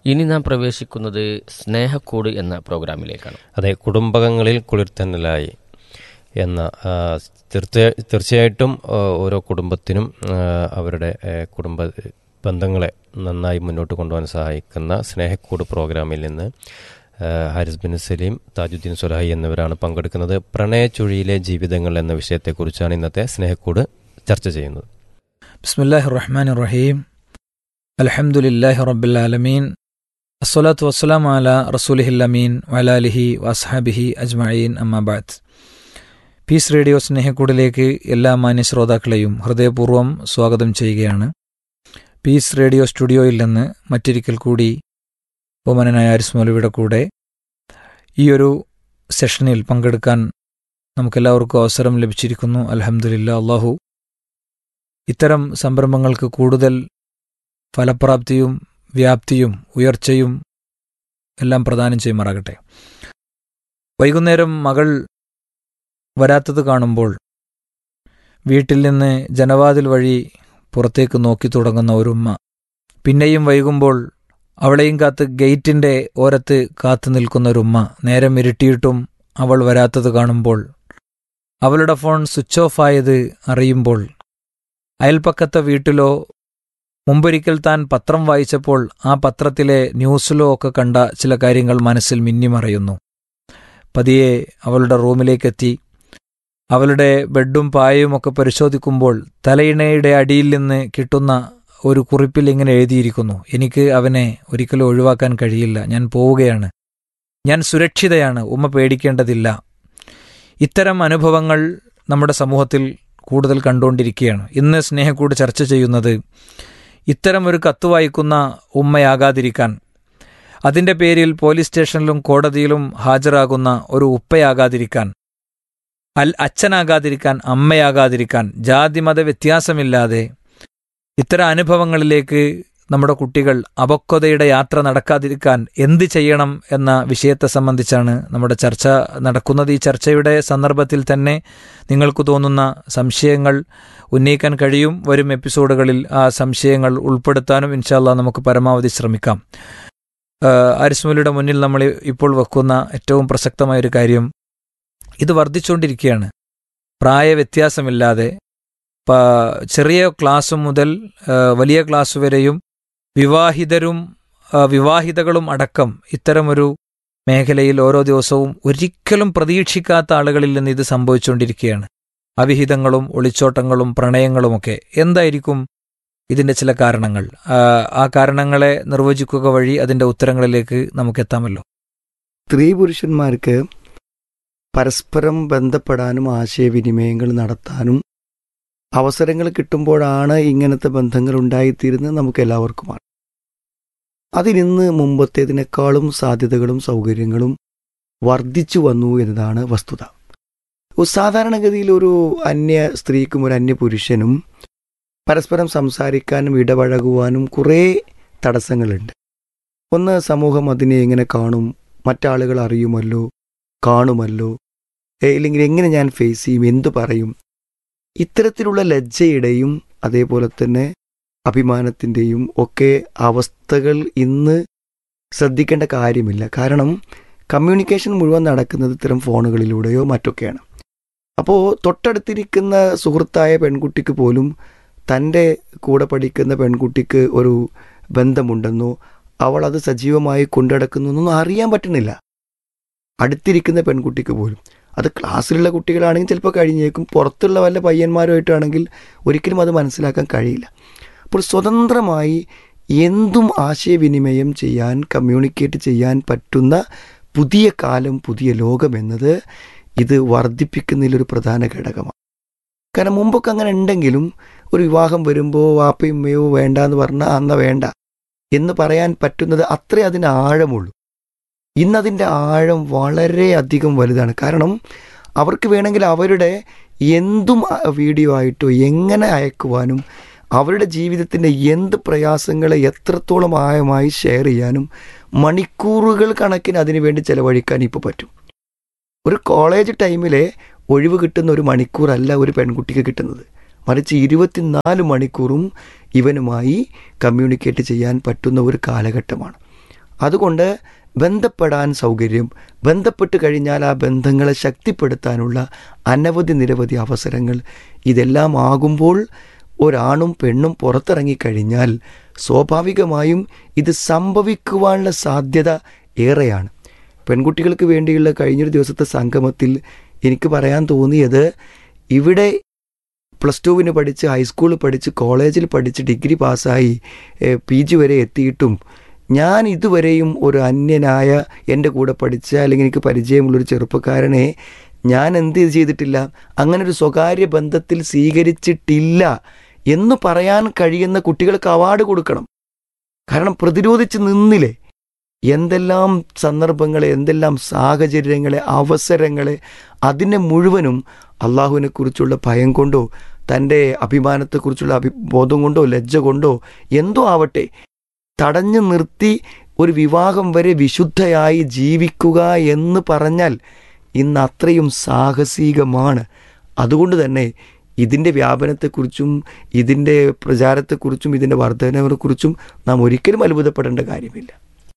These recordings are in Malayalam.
ഇനി നാം പ്രവേശിക്കുന്നത് സ്നേഹക്കൂട് എന്ന പ്രോഗ്രാമിലേക്കാണ് അതെ കുടുംബകങ്ങളിൽ കുളിർത്തന്നലായി എന്ന ആ, തീർച്ച- തീർച്ചയായിട്ടും ആ, ഓരോ കുടുംബത്തിനും ആ, അവരുടെ ആ, കുടുംബ ബന്ധങ്ങളെ നന്നായി മുന്നോട്ട് കൊണ്ടുപോകാൻ സഹായിക്കുന്ന സ്നേഹക്കൂട് പ്രോഗ്രാമിൽ നിന്ന് ആ, ഹാരിസ് ബിൻ സലീം താജുദ്ദീൻ സുലഹി എന്നിവരാണ് പങ്കെടുക്കുന്നത് പ്രണയച്ചുഴിയിലെ ജീവിതങ്ങൾ എന്ന വിഷയത്തെക്കുറിച്ചാണ് ഇന്നത്തെ സ്നേഹക്കൂട് ചർച്ച ചെയ്യുന്നത് بسم الله الرحمن الرحيم الحمد لله رب العالمين الصلاة والسلام على رسوله الأمين وعلى آله وأصحابه أجمعين أما بعد പീസ് റേഡിയോ സ്നേഹക്കൂടിലേക്ക് എല്ലാ മാന്യ ശ്രോതാക്കളെയും ഹൃദയപൂർവ്വം സ്വാഗതം ചെയ്യുകയാണ് പീസ് റേഡിയോ സ്റ്റുഡിയോയിൽ നിന്ന് മറ്റൊരിക്കൽ കൂടി ബഹുമാനനായ ആരിസ് മൗലവിയുടെ കൂടെ ഈ ഒരു സെഷനിൽ പങ്കെടുക്കാൻ നമുക്കെല്ലാവർക്കും അവസരം ലഭിച്ചിരിക്കുന്നു അലഹമുല്ല അള്ളാഹു ഇത്തരം സംരംഭങ്ങൾക്ക് കൂടുതൽ ഫലപ്രാപ്തിയും വ്യാപ്തിയും ഉയർച്ചയും എല്ലാം പ്രദാനം ചെയ്യുമാറാകട്ടെ വൈകുന്നേരം മകൾ വരാത്തത് കാണുമ്പോൾ വീട്ടിൽ നിന്ന് ജനവാതിൽ വഴി പുറത്തേക്ക് നോക്കി തുടങ്ങുന്ന ഒരു ഉമ്മ പിന്നെയും വൈകുമ്പോൾ അവളെയും കാത്ത് ഗേറ്റിന്റെ ഓരത്ത് കാത്തു നിൽക്കുന്ന ഒരു ഉമ്മ നേരം ഇരുട്ടിയിട്ടും അവൾ വരാത്തത് കാണുമ്പോൾ അവളുടെ ഫോൺ സ്വിച്ച് ഓഫ് ആയത് അറിയുമ്പോൾ അയൽപ്പക്കത്തെ വീട്ടിലോ മുമ്പൊരിക്കൽ താൻ പത്രം വായിച്ചപ്പോൾ ആ പത്രത്തിലെ ന്യൂസിലോ ഒക്കെ കണ്ട ചില കാര്യങ്ങൾ മനസ്സിൽ മിന്നിമറയുന്നു പതിയെ അവളുടെ റൂമിലേക്കെത്തി അവളുടെ ബെഡും പായയും ഒക്കെ പരിശോധിക്കുമ്പോൾ തലയിണയുടെ അടിയിൽ നിന്ന് കിട്ടുന്ന ഒരു കുറിപ്പിൽ ഇങ്ങനെ എഴുതിയിരിക്കുന്നു എനിക്ക് അവനെ ഒരിക്കലും ഒഴിവാക്കാൻ കഴിയില്ല ഞാൻ പോവുകയാണ് ഞാൻ സുരക്ഷിതയാണ് ഉമ്മ പേടിക്കേണ്ടതില്ല ഇത്തരം അനുഭവങ്ങൾ നമ്മുടെ സമൂഹത്തിൽ കൂടുതൽ കണ്ടുകൊണ്ടിരിക്കുകയാണ് ഇന്ന് സ്നേഹക്കൂട് ചർച്ച ചെയ്യുന്നത് ഇത്തരം ഒരു കത്ത് വായിക്കുന്ന ഉമ്മയാകാതിരിക്കാൻ അതിൻ്റെ പേരിൽ പോലീസ് സ്റ്റേഷനിലും കോടതിയിലും ഹാജരാകുന്ന ഒരു ഉപ്പയാകാതിരിക്കാൻ അൽ അച്ഛനാകാതിരിക്കാൻ അമ്മയാകാതിരിക്കാൻ ജാതിമത വ്യത്യാസമില്ലാതെ ഇത്തരം അനുഭവങ്ങളിലേക്ക് നമ്മുടെ കുട്ടികൾ അപക്വതയുടെ യാത്ര നടക്കാതിരിക്കാൻ എന്ത് ചെയ്യണം എന്ന വിഷയത്തെ സംബന്ധിച്ചാണ് നമ്മുടെ ചർച്ച നടക്കുന്നത് ഈ ചർച്ചയുടെ സന്ദർഭത്തിൽ തന്നെ നിങ്ങൾക്ക് തോന്നുന്ന സംശയങ്ങൾ ഉന്നയിക്കാൻ കഴിയും വരും എപ്പിസോഡുകളിൽ ആ സംശയങ്ങൾ ഉൾപ്പെടുത്താനും ഇൻഷാല്ല നമുക്ക് പരമാവധി ശ്രമിക്കാം ആരിസ്മലിയുടെ മുന്നിൽ നമ്മൾ ഇപ്പോൾ വെക്കുന്ന ഏറ്റവും പ്രസക്തമായ ഒരു കാര്യം ഇത് വർദ്ധിച്ചുകൊണ്ടിരിക്കുകയാണ് പ്രായവ്യത്യാസമില്ലാതെ ചെറിയ ക്ലാസ് മുതൽ വലിയ ക്ലാസ് വരെയും വിവാഹിതരും വിവാഹിതകളും അടക്കം ഇത്തരമൊരു മേഖലയിൽ ഓരോ ദിവസവും ഒരിക്കലും പ്രതീക്ഷിക്കാത്ത ആളുകളിൽ നിന്ന് ഇത് സംഭവിച്ചുകൊണ്ടിരിക്കുകയാണ് അവിഹിതങ്ങളും ഒളിച്ചോട്ടങ്ങളും പ്രണയങ്ങളുമൊക്കെ എന്തായിരിക്കും ഇതിന്റെ ചില കാരണങ്ങൾ ആ കാരണങ്ങളെ നിർവചിക്കുക വഴി അതിന്റെ ഉത്തരങ്ങളിലേക്ക് നമുക്ക് എത്താമല്ലോ സ്ത്രീ പുരുഷന്മാർക്ക് പരസ്പരം ബന്ധപ്പെടാനും ആശയവിനിമയങ്ങൾ നടത്താനും അവസരങ്ങൾ കിട്ടുമ്പോഴാണ് ഇങ്ങനത്തെ ബന്ധങ്ങൾ ഉണ്ടായിത്തീരുന്നത് നമുക്ക് എല്ലാവർക്കും അറിയാം അതിനിന്ന് മുമ്പത്തേതിനേക്കാളും സാധ്യതകളും സൗകര്യങ്ങളും വർദ്ധിച്ചു വന്നു എന്നതാണ് വസ്തുത സാധാരണഗതിയിൽ ഒരു അന്യ സ്ത്രീക്കും ഒരു അന്യ പുരുഷനും പരസ്പരം സംസാരിക്കാനും ഇടപഴകുവാനും കുറേ തടസ്സങ്ങളുണ്ട് ഒന്ന് സമൂഹം അതിനെ എങ്ങനെ കാണും മറ്റാളുകൾ അറിയുമല്ലോ കാണുമല്ലോ ഇല്ലെങ്കിൽ എങ്ങനെ ഞാൻ ഫേസ് ചെയ്യും എന്തു പറയും ഇത്തരത്തിലുള്ള ലജ്ജയുടെയും അതേപോലെ തന്നെ അഭിമാനത്തിൻ്റെയും ഒക്കെ അവസ്ഥകൾ ഇന്ന് ശ്രദ്ധിക്കേണ്ട കാര്യമില്ല കാരണം കമ്മ്യൂണിക്കേഷൻ മുഴുവൻ നടക്കുന്നത് ഇത്തരം ഫോണുകളിലൂടെയോ മറ്റൊക്കെയാണ് അപ്പോൾ തൊട്ടടുത്തിരിക്കുന്ന സുഹൃത്തായ പെൺകുട്ടിക്ക് പോലും തൻ്റെ കൂടെ പഠിക്കുന്ന പെൺകുട്ടിക്ക് ഒരു ബന്ധമുണ്ടെന്നോ അവൾ അത് സജീവമായി കൊണ്ടുനടക്കുന്നു എന്നൊന്നും അറിയാൻ പറ്റുന്നില്ല അടുത്തിരിക്കുന്ന പെൺകുട്ടിക്ക് പോലും അത് ക്ലാസ്സിലുള്ള കുട്ടികളാണെങ്കിൽ ചിലപ്പോൾ കഴിഞ്ഞേക്കും പുറത്തുള്ള വല്ല പയ്യന്മാരുമായിട്ടാണെങ്കിൽ ഒരിക്കലും അത് മനസ്സിലാക്കാൻ കഴിയില്ല അപ്പോൾ സ്വതന്ത്രമായി എന്തും ആശയവിനിമയം ചെയ്യാൻ കമ്മ്യൂണിക്കേറ്റ് ചെയ്യാൻ പറ്റുന്ന പുതിയ കാലം പുതിയ ലോകം എന്നത് ഇത് വർദ്ധിപ്പിക്കുന്നതിലൊരു പ്രധാന ഘടകമാണ് കാരണം മുമ്പൊക്കെ അങ്ങനെ ഉണ്ടെങ്കിലും ഒരു വിവാഹം വരുമ്പോൾ വാപ്പയും ഉമ്മയോ വേണ്ട എന്ന് പറഞ്ഞാൽ അന്ന വേണ്ട എന്ന് പറയാൻ പറ്റുന്നത് അത്രേ അതിന് ആഴമുള്ളൂ ഇന്നതിൻ്റെ ആഴം വളരെയധികം വലുതാണ് കാരണം അവർക്ക് വേണമെങ്കിൽ അവരുടെ എന്തും വീഡിയോ ആയിട്ടോ എങ്ങനെ അയക്കുവാനും അവരുടെ ജീവിതത്തിൻ്റെ എന്ത് പ്രയാസങ്ങളെ എത്രത്തോളം ആഴമായി ഷെയർ ചെയ്യാനും മണിക്കൂറുകൾ കണക്കിന് അതിനു വേണ്ടി ചിലവഴിക്കാൻ ഇപ്പോൾ പറ്റും ഒരു കോളേജ് ടൈമിലെ ഒഴിവ് കിട്ടുന്ന ഒരു മണിക്കൂറല്ല ഒരു പെൺകുട്ടിക്ക് കിട്ടുന്നത് മറിച്ച് ഇരുപത്തിനാല് മണിക്കൂറും ഇവനുമായി കമ്മ്യൂണിക്കേറ്റ് ചെയ്യാൻ പറ്റുന്ന ഒരു കാലഘട്ടമാണ് അതുകൊണ്ട് ബന്ധപ്പെടാൻ സൗകര്യം ബന്ധപ്പെട്ട് കഴിഞ്ഞാൽ ആ ബന്ധങ്ങളെ ശക്തിപ്പെടുത്താനുള്ള അനവധി നിരവധി അവസരങ്ങൾ ഇതെല്ലാം ആകുമ്പോൾ ഒരാണും പെണ്ണും പുറത്തിറങ്ങിക്കഴിഞ്ഞാൽ സ്വാഭാവികമായും ഇത് സംഭവിക്കുവാനുള്ള സാധ്യത ഏറെയാണ് പെൺകുട്ടികൾക്ക് വേണ്ടിയുള്ള കഴിഞ്ഞൊരു ദിവസത്തെ സംഗമത്തിൽ എനിക്ക് പറയാൻ തോന്നിയത് ഇവിടെ പ്ലസ് ടുവിന് പഠിച്ച് ഹൈസ്കൂളിൽ പഠിച്ച് കോളേജിൽ പഠിച്ച് ഡിഗ്രി പാസ്സായി പി ജി വരെ എത്തിയിട്ടും ഞാൻ ഇതുവരെയും ഒരു അന്യനായ എൻ്റെ കൂടെ പഠിച്ച അല്ലെങ്കിൽ എനിക്ക് പരിചയമുള്ളൊരു ചെറുപ്പക്കാരനെ ഞാൻ എന്ത് ചെയ്തിട്ടില്ല അങ്ങനെ ഒരു സ്വകാര്യ ബന്ധത്തിൽ സ്വീകരിച്ചിട്ടില്ല എന്ന് പറയാൻ കഴിയുന്ന കുട്ടികൾക്ക് അവാർഡ് കൊടുക്കണം കാരണം പ്രതിരോധിച്ച് നിന്നില്ലേ എന്തെല്ലാം സന്ദർഭങ്ങളെ എന്തെല്ലാം സാഹചര്യങ്ങളെ അവസരങ്ങളെ അതിനെ മുഴുവനും അള്ളാഹുവിനെ കുറിച്ചുള്ള ഭയം കൊണ്ടോ തൻ്റെ അഭിമാനത്തെക്കുറിച്ചുള്ള അഭി ബോധം കൊണ്ടോ ലജ്ജ കൊണ്ടോ എന്തോ ആവട്ടെ തടഞ്ഞു നിർത്തി ഒരു വിവാഹം വരെ വിശുദ്ധയായി ജീവിക്കുക എന്ന് പറഞ്ഞാൽ ഇന്ന് അത്രയും സാഹസികമാണ് അതുകൊണ്ട് തന്നെ ഇതിൻ്റെ വ്യാപനത്തെക്കുറിച്ചും ഇതിൻ്റെ പ്രചാരത്തെക്കുറിച്ചും ഇതിൻ്റെ വർധനവിനെക്കുറിച്ചും നാം ഒരിക്കലും അത്ഭുതപ്പെടേണ്ട കാര്യമില്ല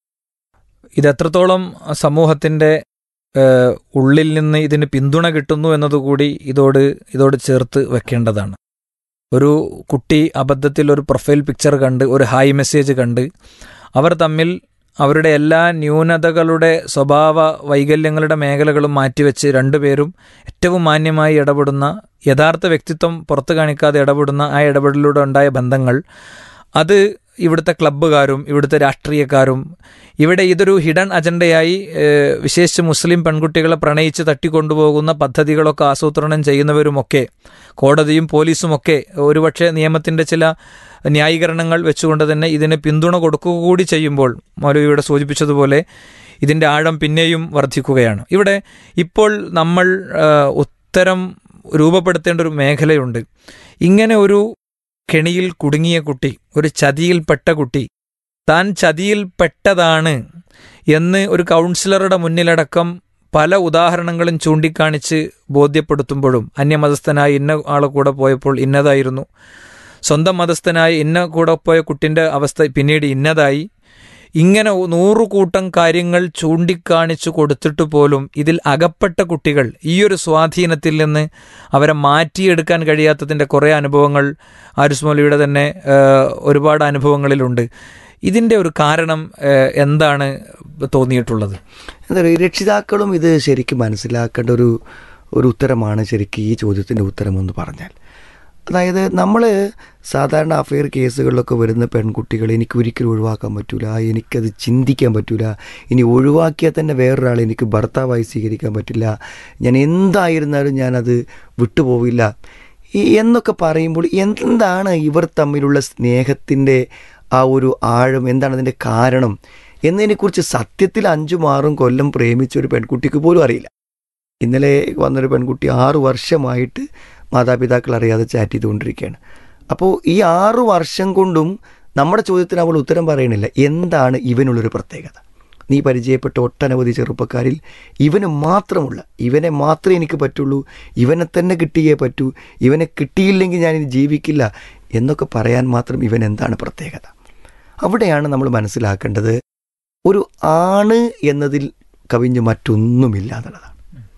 ഇതെത്രത്തോളം സമൂഹത്തിൻ്റെ ഏഹ്, ഉള്ളിൽ നിന്ന് ഇതിന് പിന്തുണ കിട്ടുന്നു എന്നതുകൂടി ഇതോട് ഇതോട് ചേർത്ത് വെക്കേണ്ടതാണ് ഒരു കുട്ടി അബദ്ധത്തിൽ ഒരു പ്രൊഫൈൽ പിക്ചർ കണ്ട് ഒരു ഹായ് മെസ്സേജ് കണ്ട് അവർ തമ്മിൽ അവരുടെ എല്ലാ ന്യൂനതകളുടെ സ്വഭാവ വൈകല്യങ്ങളുടെ മേഖലകളും മാറ്റിവെച്ച് രണ്ടുപേരും ഏറ്റവും മാന്യമായി ഇടപെടുന്ന യഥാർത്ഥ വ്യക്തിത്വം പുറത്തു കാണിക്കാതെ ഇടപെടുന്ന ആ ഇടപെടലിലൂടെ ഉണ്ടായ ബന്ധങ്ങൾ അത് ഇവിടുത്തെ ക്ലബ്ബുകാരും ഇവിടുത്തെ രാഷ്ട്രീയക്കാരും ഇവിടെ ഇതൊരു ഹിഡൻ അജണ്ടയായി ഏഹ്, വിശേഷിച്ച് മുസ്ലിം പെൺകുട്ടികളെ പ്രണയിച്ച് തട്ടിക്കൊണ്ടുപോകുന്ന പദ്ധതികളൊക്കെ ആസൂത്രണം ചെയ്യുന്നവരുമൊക്കെ കോടതിയും പോലീസുമൊക്കെ ഒരുപക്ഷെ നിയമത്തിൻ്റെ ചില ന്യായീകരണങ്ങൾ വെച്ചുകൊണ്ട് തന്നെ ഇതിന് പിന്തുണ കൊടുക്കുക കൂടി ചെയ്യുമ്പോൾ മൗലവിയുടെ സൂചിപ്പിച്ചതുപോലെ ഇതിൻ്റെ ആഴം പിന്നെയും വർദ്ധിക്കുകയാണ് ഇവിടെ ഇപ്പോൾ നമ്മൾ ആ, ഉത്തരം രൂപപ്പെടുത്തേണ്ട ഒരു മേഖലയുണ്ട് ഇങ്ങനെ ഒരു കെണിയിൽ കുടുങ്ങിയ കുട്ടി ഒരു ചതിയിൽപ്പെട്ട കുട്ടി താൻ ചതിയിൽപ്പെട്ടതാണ് എന്ന് ഒരു കൗൺസിലറുടെ മുന്നിലടക്കം പല ഉദാഹരണങ്ങളും ചൂണ്ടിക്കാണിച്ച് ബോധ്യപ്പെടുത്തുമ്പോഴും അന്യമതസ്ഥനായ ഇന്ന ആളെ കൂടെ പോയപ്പോൾ ഇന്നതായിരുന്നു സ്വന്തം മതസ്ഥനായ ഇന്ന കൂടെ പോയ കുട്ടിൻ്റെ അവസ്ഥ പിന്നീട് ഇന്നതായി ഇങ്ങനെ നൂറുകൂട്ടം കാര്യങ്ങൾ ചൂണ്ടിക്കാണിച്ചു കൊടുത്തിട്ട് പോലും ഇതിൽ അകപ്പെട്ട കുട്ടികൾ ഈ ഒരു സ്വാധീനത്തിൽ നിന്ന് അവരെ മാറ്റിയെടുക്കാൻ കഴിയാത്തതിൻ്റെ കുറേ അനുഭവങ്ങൾ ആരുസ് മൗലവിയുടെ തന്നെ ഏഹ്, ഒരുപാട് അനുഭവങ്ങളിലുണ്ട് ഇതിൻ്റെ ഒരു കാരണം ഏഹ്, എന്താണ് തോന്നിയിട്ടുള്ളത് എന്താ പറയുക രക്ഷിതാക്കളും ഇത് ശരിക്കും മനസ്സിലാക്കേണ്ട ഒരു ഒരു ഉത്തരമാണ് ശരിക്കും ഈ ചോദ്യത്തിൻ്റെ ഉത്തരമെന്ന് പറഞ്ഞാൽ അതായത് നമ്മൾ സാധാരണ അഫെയർ കേസുകളിലൊക്കെ വരുന്ന പെൺകുട്ടികളെ എനിക്ക് ഒരിക്കലും ഒഴിവാക്കാൻ പറ്റൂല എനിക്കത് ചിന്തിക്കാൻ പറ്റൂല ഇനി ഒഴിവാക്കിയാൽ തന്നെ വേറൊരാളെ എനിക്ക് ഭർത്താവായി സ്വീകരിക്കാൻ പറ്റില്ല ഞാൻ എന്തായിരുന്നാലും ഞാനത് വിട്ടുപോവില്ല ഈ എന്നൊക്കെ പറയുമ്പോൾ എന്താണ് ഇവർ തമ്മിലുള്ള സ്നേഹത്തിൻ്റെ ആ ഒരു ആഴം എന്താണ് അതിൻ്റെ കാരണം എന്നതിനെക്കുറിച്ച് സത്യത്തിൽ അഞ്ചും ആറും കൊല്ലം പ്രേമിച്ച ഒരു പെൺകുട്ടിക്ക് പോലും അറിയില്ല ഇന്നലെ വന്നൊരു പെൺകുട്ടി ആറു വർഷമായിട്ട് മാതാപിതാക്കൾ അറിയാതെ ചാറ്റ് ചെയ്തുകൊണ്ടിരിക്കുകയാണ് അപ്പോൾ ഈ ആറു വർഷം കൊണ്ടും നമ്മുടെ ചോദ്യത്തിന് അവൾ ഉത്തരം പറയണില്ല എന്താണ് ഇവനുള്ളൊരു പ്രത്യേകത നീ പരിചയപ്പെട്ട ഒട്ടനവധി ചെറുപ്പക്കാരിൽ ഇവന് മാത്രമുള്ള ഇവനെ മാത്രമേ എനിക്ക് പറ്റുള്ളൂ ഇവനെ തന്നെ കിട്ടിയേ പറ്റൂ ഇവനെ കിട്ടിയില്ലെങ്കിൽ ഞാനിനി ജീവിക്കില്ല എന്നൊക്കെ പറയാൻ മാത്രം ഇവൻ എന്താണ് പ്രത്യേകത അവിടെയാണ് നമ്മൾ മനസ്സിലാക്കേണ്ടത് ഒരു ആണ് എന്നതിൽ കവിഞ്ഞ് മറ്റൊന്നുമില്ല എന്നുള്ളതാണ്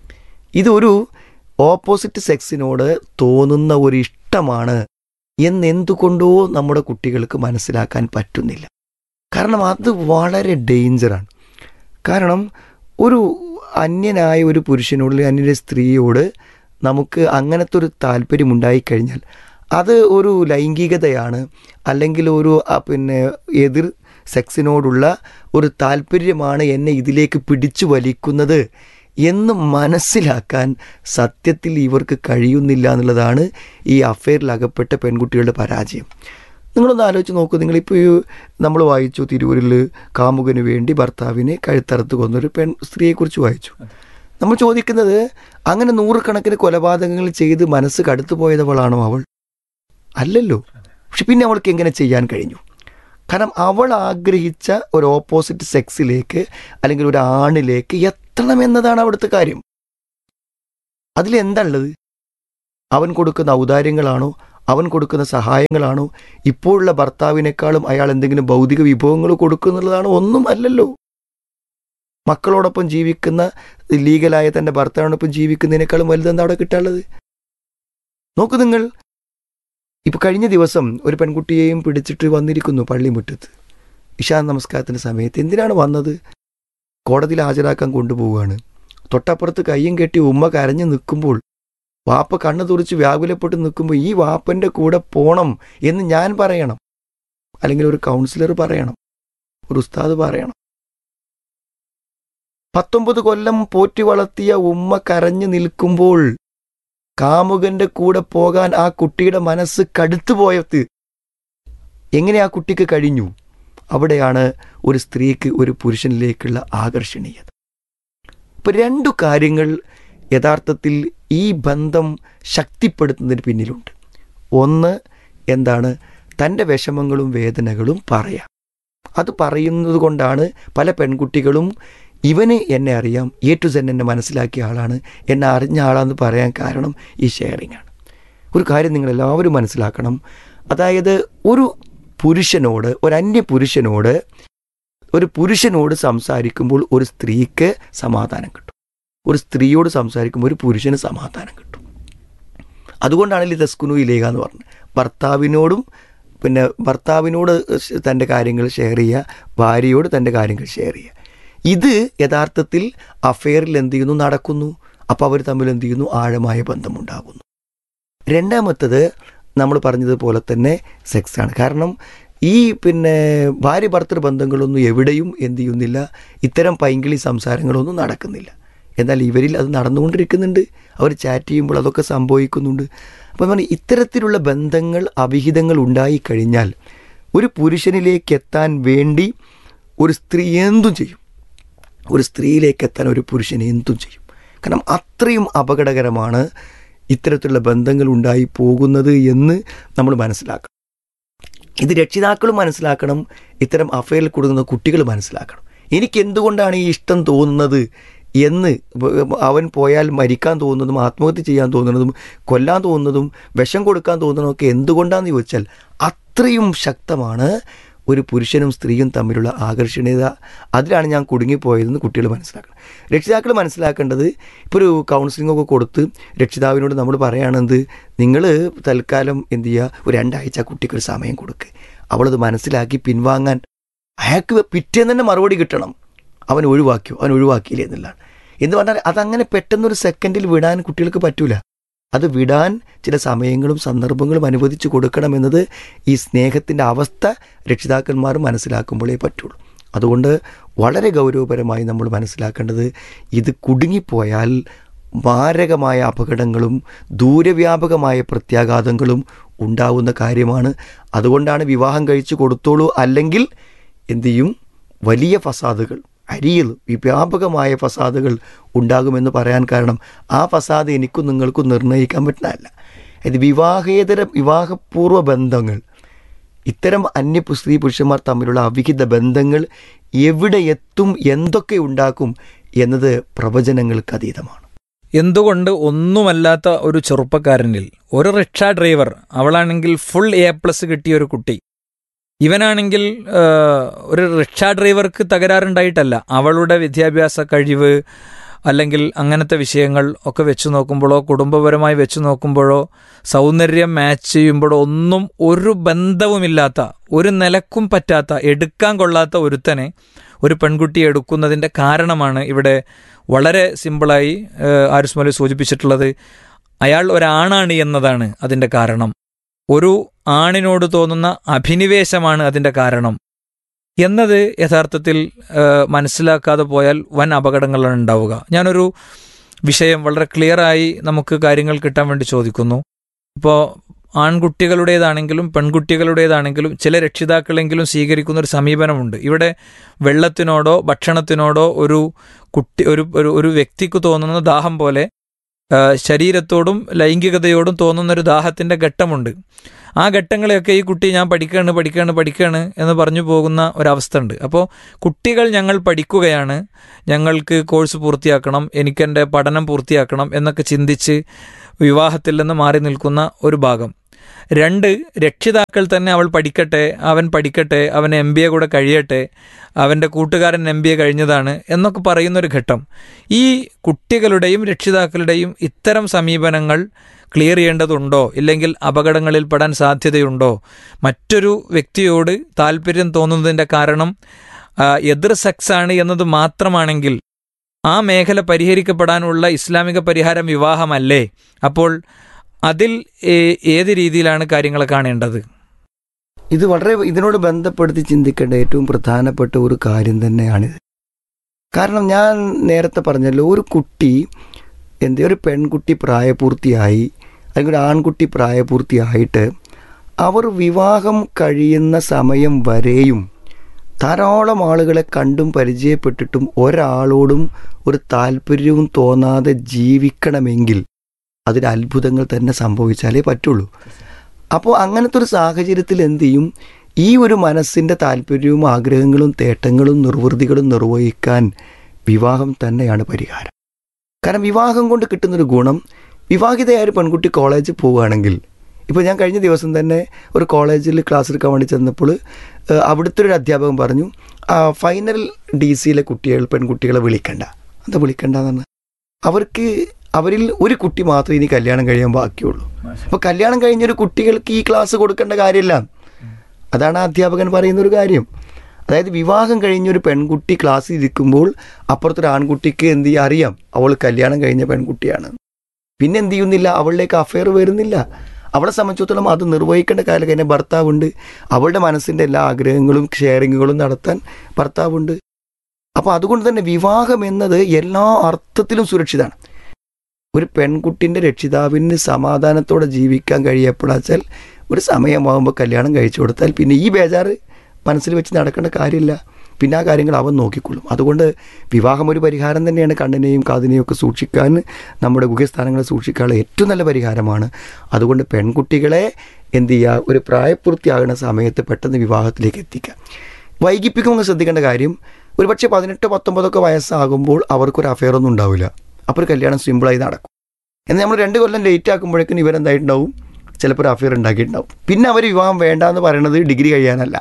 ഇതൊരു ഓപ്പോസിറ്റ് സെക്സിനോട് തോന്നുന്ന ഒരു ഇഷ്ടമാണ് എന്നെന്തുകൊണ്ടോ നമ്മുടെ കുട്ടികൾക്ക് മനസ്സിലാക്കാൻ പറ്റുന്നില്ല കാരണം അത് വളരെ ഡേഞ്ചറാണ് കാരണം ഒരു അന്യനായ ഒരു പുരുഷനോട് അല്ലെങ്കിൽ അന്യൻ്റെ സ്ത്രീയോട് നമുക്ക് അങ്ങനത്തെ ഒരു താല്പര്യം ഉണ്ടായിക്കഴിഞ്ഞാൽ അത് ഒരു ലൈംഗികതയാണ് അല്ലെങ്കിൽ ഒരു ആ, പിന്നെ എതിർ സെക്സിനോടുള്ള ഒരു താല്പര്യമാണ് എന്നെ ഇതിലേക്ക് പിടിച്ചു വലിക്കുന്നത് എന്ന് മനസ്സിലാക്കാൻ സത്യത്തിൽ ഇവർക്ക് കഴിയുന്നില്ല എന്നുള്ളതാണ് ഈ അഫെയറിൽ അകപ്പെട്ട പെൺകുട്ടികളുടെ പരാജയം നിങ്ങളൊന്ന് ആലോചിച്ച് നോക്കൂ നിങ്ങളിപ്പോൾ ഈ നമ്മൾ വായിച്ചു തിരൂരിൽ കാമുകന് വേണ്ടി ഭർത്താവിനെ കഴുത്തറുത്ത് കൊന്നൊരു പെൺ സ്ത്രീയെക്കുറിച്ച് വായിച്ചു നമ്മൾ ചോദിക്കുന്നത് അങ്ങനെ നൂറുകണക്കിന് കൊലപാതകങ്ങൾ ചെയ്ത് മനസ്സ് കടുത്തു പോയതവളാണോ അവൾ അല്ലല്ലോ പക്ഷെ പിന്നെ അവൾക്ക് എങ്ങനെ ചെയ്യാൻ കഴിഞ്ഞു കാരണം അവൾ ആഗ്രഹിച്ച ഒരു ഓപ്പോസിറ്റ് സെക്സിലേക്ക് അല്ലെങ്കിൽ ഒരു ആണിലേക്ക് എത്തണം എന്നതാണ് അവിടുത്തെ കാര്യം അതിലെന്താ ഉള്ളത് അവൻ കൊടുക്കുന്ന ഔദാര്യങ്ങളാണോ അവൻ കൊടുക്കുന്ന സഹായങ്ങളാണോ ഇപ്പോഴുള്ള ഭർത്താവിനേക്കാളും അയാൾ എന്തെങ്കിലും ഭൗതിക വിഭവങ്ങൾ കൊടുക്കുന്നുള്ളതാണോ ഒന്നും അല്ലല്ലോ മക്കളോടൊപ്പം ജീവിക്കുന്ന ലീഗലായ തൻ്റെ ഭർത്താവിനോടൊപ്പം ജീവിക്കുന്നതിനേക്കാളും വലുതെന്താ അവിടെ കിട്ടാനുള്ളത് നോക്കൂ നിങ്ങൾ ഇപ്പൊ കഴിഞ്ഞ ദിവസം ഒരു പെൺകുട്ടിയെയും പിടിച്ചിട്ട് വന്നിരിക്കുന്നു പള്ളിമുറ്റത്ത് ഇഷാ നമസ്കാരത്തിന്റെ സമയത്ത് എന്തിനാണ് വന്നത് കോടതിയിൽ ഹാജരാക്കാൻ കൊണ്ടുപോവുകയാണ് തൊട്ടപ്പുറത്ത് കയ്യും കെട്ടി ഉമ്മ കരഞ്ഞു നിൽക്കുമ്പോൾ വാപ്പ കണ്ണു തുറിച്ച് വ്യാകുലപ്പെട്ട് നിൽക്കുമ്പോൾ ഈ വാപ്പന്റെ കൂടെ പോണം എന്ന് ഞാൻ പറയണം അല്ലെങ്കിൽ ഒരു കൗൺസിലർ പറയണം ഒരു ഉസ്താദ് പറയണം പത്തൊമ്പത് കൊല്ലം പോറ്റി വളർത്തിയ ഉമ്മ കരഞ്ഞു നിൽക്കുമ്പോൾ കാമുകന്റെ കൂടെ പോകാൻ ആ കുട്ടിയുടെ മനസ്സ് കടുത്തു പോയത് എങ്ങനെ ആ കുട്ടിക്ക് കഴിഞ്ഞു അവിടെയാണ് ഒരു സ്ത്രീക്ക് ഒരു പുരുഷനിലേക്കുള്ള ആകർഷണീയത ഇപ്പൊ രണ്ടു കാര്യങ്ങൾ യഥാർത്ഥത്തിൽ ഈ ബന്ധം ശക്തിപ്പെടുത്തുന്നതിന് പിന്നിലുണ്ട് ഒന്ന് എന്താണ് തൻ്റെ വിഷമങ്ങളും വേദനകളും പറയാം അത് പറയുന്നത് കൊണ്ടാണ് പല പെൺകുട്ടികളും ഇവന് എന്നെ അറിയാം എ ടു സെൻ എന്നെ മനസ്സിലാക്കിയ ആളാണ് എന്നെ അറിഞ്ഞ ആളാന്ന് പറയാൻ കാരണം ഈ ഷെയറിംഗ് ആണ് ഒരു കാര്യം നിങ്ങൾ എല്ലാവരും മനസ്സിലാക്കണം അതായത് ഒരു പുരുഷനോട് ഒരു അന്യ പുരുഷനോട് ഒരു പുരുഷനോട് സംസാരിക്കുമ്പോൾ ഒരു സ്ത്രീക്ക് സമാധാനം കിട്ടും ഒരു സ്ത്രീയോട് സംസാരിക്കുമ്പോൾ ഒരു പുരുഷന് സമാധാനം കിട്ടും അതുകൊണ്ടാണ് ഈ തസ്കുനു ഇലേഖ എന്ന് പറഞ്ഞത് ഭർത്താവിനോടും പിന്നെ ഭർത്താവിനോട് തൻ്റെ കാര്യങ്ങൾ ഷെയർ ചെയ്യുക ഭാര്യയോട് തൻ്റെ കാര്യങ്ങൾ ഷെയർ ചെയ്യുക ഇത് യഥാർത്ഥത്തിൽ അഫെയറിൽ എന്ത് ചെയ്യുന്നു നടക്കുന്നു അപ്പോൾ അവർ തമ്മിൽ എന്ത് ചെയ്യുന്നു ആഴമായ ബന്ധമുണ്ടാകുന്നു രണ്ടാമത്തത് നമ്മൾ പറഞ്ഞതുപോലെ തന്നെ സെക്സ് ആണ് കാരണം ഈ പിന്നെ ഭാര്യ ഭർത്തൃ ബന്ധങ്ങളൊന്നും എവിടെയും എന്ത് ചെയ്യുന്നില്ല ഇത്തരം പൈങ്കിളി സംസാരങ്ങളൊന്നും നടക്കുന്നില്ല എന്നാൽ ഇവരിൽ അത് നടന്നുകൊണ്ടിരിക്കുന്നുണ്ട് അവർ ചാറ്റ് ചെയ്യുമ്പോൾ അതൊക്കെ സംഭവിക്കുന്നുണ്ട് അപ്പോൾ പറഞ്ഞാൽ ഇത്തരത്തിലുള്ള ബന്ധങ്ങൾ അവിഹിതങ്ങൾ ഉണ്ടായിക്കഴിഞ്ഞാൽ ഒരു പുരുഷനിലേക്ക് എത്താൻ വേണ്ടി ഒരു സ്ത്രീ എന്തും ചെയ്യും ഒരു സ്ത്രീയിലേക്ക് എത്താൻ ഒരു പുരുഷൻ എന്തും ചെയ്യും കാരണം അത്രയും അപകടകരമാണ് ഇത്തരത്തിലുള്ള ബന്ധങ്ങൾ ഉണ്ടായി പോകുന്നത് എന്ന് നമ്മൾ മനസ്സിലാക്കണം ഇത് രക്ഷിതാക്കളും മനസ്സിലാക്കണം ഇത്തരം അഫയറിൽ കൊടുക്കുന്ന കുട്ടികൾ മനസ്സിലാക്കണം എനിക്ക് എന്തുകൊണ്ടാണ് ഈ ഇഷ്ടം തോന്നുന്നത് എന്ന് അവൻ പോയാൽ മരിക്കാൻ തോന്നുന്നതും ആത്മഹത്യ ചെയ്യാൻ തോന്നുന്നതും കൊല്ലാൻ തോന്നുന്നതും വിഷം കൊടുക്കാൻ തോന്നുന്നതും ഒക്കെ എന്തുകൊണ്ടാണെന്ന് ചോദിച്ചാൽ അത്രയും ശക്തമാണ് ഒരു പുരുഷനും സ്ത്രീയും തമ്മിലുള്ള ആകർഷണീയത അതിലാണ് ഞാൻ കുടുങ്ങിപ്പോയതെന്ന് കുട്ടികൾ മനസ്സിലാക്കണം രക്ഷിതാക്കൾ മനസ്സിലാക്കേണ്ടത് ഇപ്പോൾ ഒരു കൗൺസിലിംഗ് ഒക്കെ കൊടുത്ത് രക്ഷിതാവിനോട് നമ്മൾ പറയുകയാണെന്ത് നിങ്ങൾ തൽക്കാലം എന്ത് ചെയ്യുക ഒരു രണ്ടാഴ്ച കുട്ടിക്ക് ഒരു സമയം കൊടുക്കുക അവളത് മനസ്സിലാക്കി പിൻവാങ്ങാൻ അയാൾക്ക് പിറ്റേന്ന് തന്നെ മറുപടി കിട്ടണം അവൻ ഒഴിവാക്കിയോ അവൻ ഒഴിവാക്കിയില്ലേ എന്നുള്ളതാണ് എന്ന് പറഞ്ഞാൽ അതങ്ങനെ പെട്ടെന്നൊരു സെക്കൻഡിൽ വിടാൻ കുട്ടികൾക്ക് പറ്റൂല അത് വിടാൻ ചില സമയങ്ങളും സന്ദർഭങ്ങളും അനുവദിച്ചു കൊടുക്കണമെന്നത് ഈ സ്നേഹത്തിൻ്റെ അവസ്ഥ രക്ഷിതാക്കന്മാർ മനസ്സിലാക്കുമ്പോഴേ പറ്റുള്ളൂ അതുകൊണ്ട് വളരെ ഗൗരവപരമായി നമ്മൾ മനസ്സിലാക്കേണ്ടത് ഇത് കുടുങ്ങിപ്പോയാൽ മാരകമായ അപകടങ്ങളും ദൂരവ്യാപകമായ പ്രത്യാഘാതങ്ങളും ഉണ്ടാവുന്ന കാര്യമാണ് അതുകൊണ്ടാണ് വിവാഹം കഴിച്ചു കൊടുത്തോളൂ അല്ലെങ്കിൽ എന്തു ചെയ്യും വലിയ ഫസാദുകൾ അരിയിൽ വ്യാപകമായ ഫസാദുകൾ ഉണ്ടാകുമെന്ന് പറയാൻ കാരണം ആ ഫസാദ് എനിക്കും നിങ്ങൾക്കും നിർണ്ണയിക്കാൻ പറ്റുന്നതല്ല ഇത് വിവാഹേതര വിവാഹപൂർവ്വ ബന്ധങ്ങൾ ഇത്തരം അന്യ സ്ത്രീ പുരുഷന്മാർ തമ്മിലുള്ള അവിഹിത ബന്ധങ്ങൾ എവിടെ എത്തും എന്തൊക്കെ ഉണ്ടാക്കും എന്നത് പ്രവചനങ്ങൾക്ക് അതീതമാണ് എന്തുകൊണ്ട് ഒന്നുമല്ലാത്ത ഒരു ചെറുപ്പക്കാരനിൽ ഒരു റിക്ഷ ഡ്രൈവർ അവളാണെങ്കിൽ ഫുൾ എ പ്ലസ് കിട്ടിയ ഒരു കുട്ടി ഇവനാണെങ്കിൽ ഒരു റിക്ഷ ഡ്രൈവർക്ക് തകരാറുണ്ടായിട്ടല്ല അവളുടെ വിദ്യാഭ്യാസ കഴിവ് അല്ലെങ്കിൽ അങ്ങനത്തെ വിഷയങ്ങൾ ഒക്കെ വെച്ച് നോക്കുമ്പോഴോ കുടുംബപരമായി വെച്ച് നോക്കുമ്പോഴോ സൗന്ദര്യം മാച്ച് ചെയ്യുമ്പോഴോ ഒന്നും ഒരു ബന്ധവുമില്ലാത്ത ഒരു നിലക്കും പറ്റാത്ത എടുക്കാൻ കൊള്ളാത്ത ഒരുത്തനെ ഒരു പെൺകുട്ടിയെ എടുക്കുന്നതിൻ്റെ കാരണമാണ് ഇവിടെ വളരെ സിമ്പിളായി ആരിസ് മൗലി സൂചിപ്പിച്ചിട്ടുള്ളത് അയാൾ ഒരാണാണ് എന്നതാണ് അതിൻ്റെ കാരണം ഒരു ആണിനോട് തോന്നുന്ന അഭിനിവേശമാണ് അതിൻ്റെ കാരണം എന്നത് യഥാർത്ഥത്തിൽ മനസ്സിലാക്കാതെ പോയാൽ വൻ അപകടങ്ങളാണ് ഉണ്ടാവുക ഞാനൊരു വിഷയം വളരെ ക്ലിയറായി നമുക്ക് കാര്യങ്ങൾ കിട്ടാൻ വേണ്ടി ചോദിക്കുന്നു ഇപ്പോൾ ആൺകുട്ടികളുടേതാണെങ്കിലും പെൺകുട്ടികളുടേതാണെങ്കിലും ചില രക്ഷിതാക്കളെങ്കിലും സ്വീകരിക്കുന്ന ഒരു സമീപനമുണ്ട് ഇവിടെ വെള്ളത്തിനോടോ ഭക്ഷണത്തിനോടോ ഒരു കുട്ടി ഒരു ഒരു വ്യക്തിക്ക് തോന്നുന്ന ദാഹം പോലെ ശരീരത്തോടും ലൈംഗികതയോടും തോന്നുന്ന ഒരു ദാഹത്തിൻ്റെ ഘട്ടമുണ്ട് ആ ഘട്ടങ്ങളെയൊക്കെ ഈ കുട്ടി ഞാൻ പഠിക്കുകയാണ് പഠിക്കുകയാണ് പഠിക്കുകയാണ് എന്ന് പറഞ്ഞു പോകുന്ന ഒരവസ്ഥ ഉണ്ട് അപ്പോൾ കുട്ടികൾ ഞങ്ങൾ പഠിക്കുകയാണ് ഞങ്ങൾക്ക് കോഴ്സ് പൂർത്തിയാക്കണം എനിക്കെൻ്റെ പഠനം പൂർത്തിയാക്കണം എന്നൊക്കെ ചിന്തിച്ച് വിവാഹത്തിൽ നിന്ന് മാറി നിൽക്കുന്ന ഒരു ഭാഗം രണ്ട് രക്ഷിതാക്കൾ തന്നെ അവൾ പഠിക്കട്ടെ അവൻ പഠിക്കട്ടെ അവൻ എം ബി എ കൂടെ കഴിയട്ടെ അവൻ്റെ കൂട്ടുകാരൻ എം ബി എ കഴിഞ്ഞതാണ് എന്നൊക്കെ പറയുന്നൊരു ഘട്ടം ഈ കുട്ടികളുടെയും രക്ഷിതാക്കളുടെയും ഇത്തരം സമീപനങ്ങൾ ക്ലിയർ ചെയ്യേണ്ടതുണ്ടോ ഇല്ലെങ്കിൽ അപകടങ്ങളിൽ പെടാൻ സാധ്യതയുണ്ടോ മറ്റൊരു വ്യക്തിയോട് താല്പര്യം തോന്നുന്നതിൻ്റെ കാരണം ആ, എതിർ സെക്സ് ആണ് എന്നത് മാത്രമാണെങ്കിൽ ആ മേഖല പരിഹരിക്കപ്പെടാനുള്ള ഇസ്ലാമിക പരിഹാരം വിവാഹമല്ലേ അപ്പോൾ അതിൽ ഏ- ഏത് രീതിയിലാണ് കാര്യങ്ങളെ കാണേണ്ടത് ഇത് വളരെ ഇതിനോട് ബന്ധപ്പെടുത്തി ചിന്തിക്കേണ്ട ഏറ്റവും പ്രധാനപ്പെട്ട ഒരു കാര്യം തന്നെയാണിത് കാരണം ഞാൻ നേരത്തെ പറഞ്ഞല്ലോ ഒരു കുട്ടി എന്തേ ഒരു പെൺകുട്ടി പ്രായപൂർത്തിയായി അല്ലെങ്കിൽ ഒരു ആൺകുട്ടി പ്രായപൂർത്തിയായിട്ട് അവർ വിവാഹം കഴിയുന്ന സമയം വരെയും ധാരാളം ആളുകളെ കണ്ടും പരിചയപ്പെട്ടിട്ടും ഒരാളോടും ഒരു താല്പര്യവും തോന്നാതെ ജീവിക്കണമെങ്കിൽ അതിന് അത്ഭുതങ്ങൾ തന്നെ സംഭവിച്ചാലേ പറ്റുള്ളൂ അപ്പോൾ അങ്ങനത്തെ ഒരു സാഹചര്യത്തിൽ എന്ത് ചെയ്യും ഈ ഒരു മനസ്സിൻ്റെ താല്പര്യവും ആഗ്രഹങ്ങളും തേട്ടങ്ങളും നിർവൃതികളും നിർവഹിക്കാൻ വിവാഹം തന്നെയാണ് പരിഹാരം കാരണം വിവാഹം കൊണ്ട് കിട്ടുന്നൊരു ഗുണം വിവാഹിതയായ ഒരു പെൺകുട്ടി കോളേജിൽ പോവുകയാണെങ്കിൽ ഇപ്പോൾ ഞാൻ കഴിഞ്ഞ ദിവസം തന്നെ ഒരു കോളേജിൽ ക്ലാസ് എടുക്കാൻ വേണ്ടി ചെന്നപ്പോൾ ഏഹ്, അവിടുത്തെ ഒരു അധ്യാപകൻ പറഞ്ഞു "ആ, ഫൈനൽ ഡി സിയിലെ കുട്ടികൾ പെൺകുട്ടികളെ വിളിക്കണ്ട എന്താ വിളിക്കണ്ടെന്നാണ് അവർക്ക് അവരിൽ ഒരു കുട്ടി മാത്രമേ ഇനി കല്യാണം കഴിയാൻ ബാക്കിയുള്ളൂ അപ്പോൾ കല്യാണം കഴിഞ്ഞൊരു കുട്ടികൾക്ക് ഈ ക്ലാസ് കൊടുക്കേണ്ട കാര്യമില്ല അതാണ് ആ അധ്യാപകൻ പറയുന്ന ഒരു കാര്യം അതായത് വിവാഹം കഴിഞ്ഞൊരു പെൺകുട്ടി ക്ലാസ്സിൽ ഇരിക്കുമ്പോൾ അപ്പുറത്തൊരു ആൺകുട്ടിക്ക് എന്ത് ചെയ്യാൻ അറിയാം അവൾ കല്യാണം കഴിഞ്ഞ പെൺകുട്ടിയാണ് പിന്നെ എന്ത് ചെയ്യുന്നില്ല അവളിലേക്ക് അഫെയർ വരുന്നില്ല അവളെ സംബന്ധിച്ചിടത്തോളം അത് നിർവഹിക്കേണ്ട കാര്യം കഴിഞ്ഞ ഭർത്താവുണ്ട് അവളുടെ മനസ്സിൻ്റെ എല്ലാ ആഗ്രഹങ്ങളും ഷെയറിങ്ങുകളും നടത്താൻ ഭർത്താവുണ്ട് അപ്പോൾ അതുകൊണ്ട് തന്നെ വിവാഹം എന്നത് എല്ലാ അർത്ഥത്തിലും സുരക്ഷിതമാണ് ഒരു പെൺകുട്ടിൻ്റെ രക്ഷിതാവിന് സമാധാനത്തോടെ ജീവിക്കാൻ കഴിയപ്പെടാച്ചാൽ ഒരു സമയമാകുമ്പോൾ കല്യാണം കഴിച്ചു കൊടുത്താൽ പിന്നെ ഈ ബേജാറ് മനസ്സിൽ വെച്ച് നടക്കേണ്ട കാര്യമില്ല പിന്നെ ആ കാര്യങ്ങൾ അവൻ നോക്കിക്കൊള്ളും അതുകൊണ്ട് വിവാഹം ഒരു പരിഹാരം തന്നെയാണ് കണ്ണിനെയും കാതിനെയും ഒക്കെ സൂക്ഷിക്കാൻ നമ്മുടെ ഗുഹ്യസ്ഥാനങ്ങളെ സൂക്ഷിക്കാനുള്ള ഏറ്റവും നല്ല പരിഹാരമാണ് അതുകൊണ്ട് പെൺകുട്ടികളെ എന്ത് ചെയ്യുക ഒരു പ്രായപൂർത്തിയാകുന്ന സമയത്ത് പെട്ടെന്ന് വിവാഹത്തിലേക്ക് എത്തിക്കുക വൈകിപ്പിക്കുമ്പോൾ ശ്രദ്ധിക്കേണ്ട കാര്യം ഒരു പക്ഷേ പതിനെട്ട് പത്തൊമ്പതൊക്കെ വയസ്സാകുമ്പോൾ അവർക്കൊരു അഫെയർ ഒന്നും ഉണ്ടാവില്ല അപ്പോൾ ഒരു കല്യാണം സിമ്പിളായി നടക്കും എന്നാൽ നമ്മൾ രണ്ട് കൊല്ലം ലേറ്റ് ആക്കുമ്പോഴേക്കും ഇവരെന്തായിട്ടുണ്ടാവും ചിലപ്പോൾ ഒരു അഫെയർ ഉണ്ടാക്കിയിട്ടുണ്ടാവും പിന്നെ അവർ വിവാഹം വേണ്ട എന്ന് പറയുന്നത് ഡിഗ്രി കഴിയാനല്ല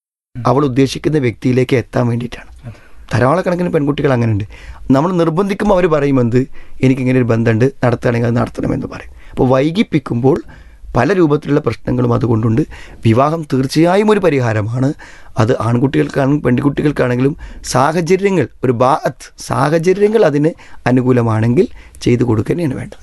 അവൾ ഉദ്ദേശിക്കുന്ന വ്യക്തിയിലേക്ക് എത്താൻ വേണ്ടിയിട്ടാണ് ധാരാളക്കണക്കിന് പെൺകുട്ടികൾ അങ്ങനെയുണ്ട് നമ്മൾ നിർബന്ധിക്കുമ്പോൾ അവർ പറയും എന്ത് എനിക്കിങ്ങനെ ഒരു ബന്ധമുണ്ട് നടത്തുകയാണെങ്കിൽ അത് നടത്തണമെന്ന് പറയും അപ്പോൾ വൈകിപ്പിക്കുമ്പോൾ പല രൂപത്തിലുള്ള പ്രശ്നങ്ങളും അതുകൊണ്ടുണ്ട് വിവാഹം തീർച്ചയായും ഒരു പരിഹാരമാണ് അത് ആൺകുട്ടികൾക്കാണെങ്കിലും പെൺകുട്ടികൾക്കാണെങ്കിലും സാഹചര്യങ്ങൾ ഒരു ബാത്ത് സാഹചര്യങ്ങൾ അതിന് അനുകൂലമാണെങ്കിൽ ചെയ്തു കൊടുക്കുകയാണ് വേണ്ടത്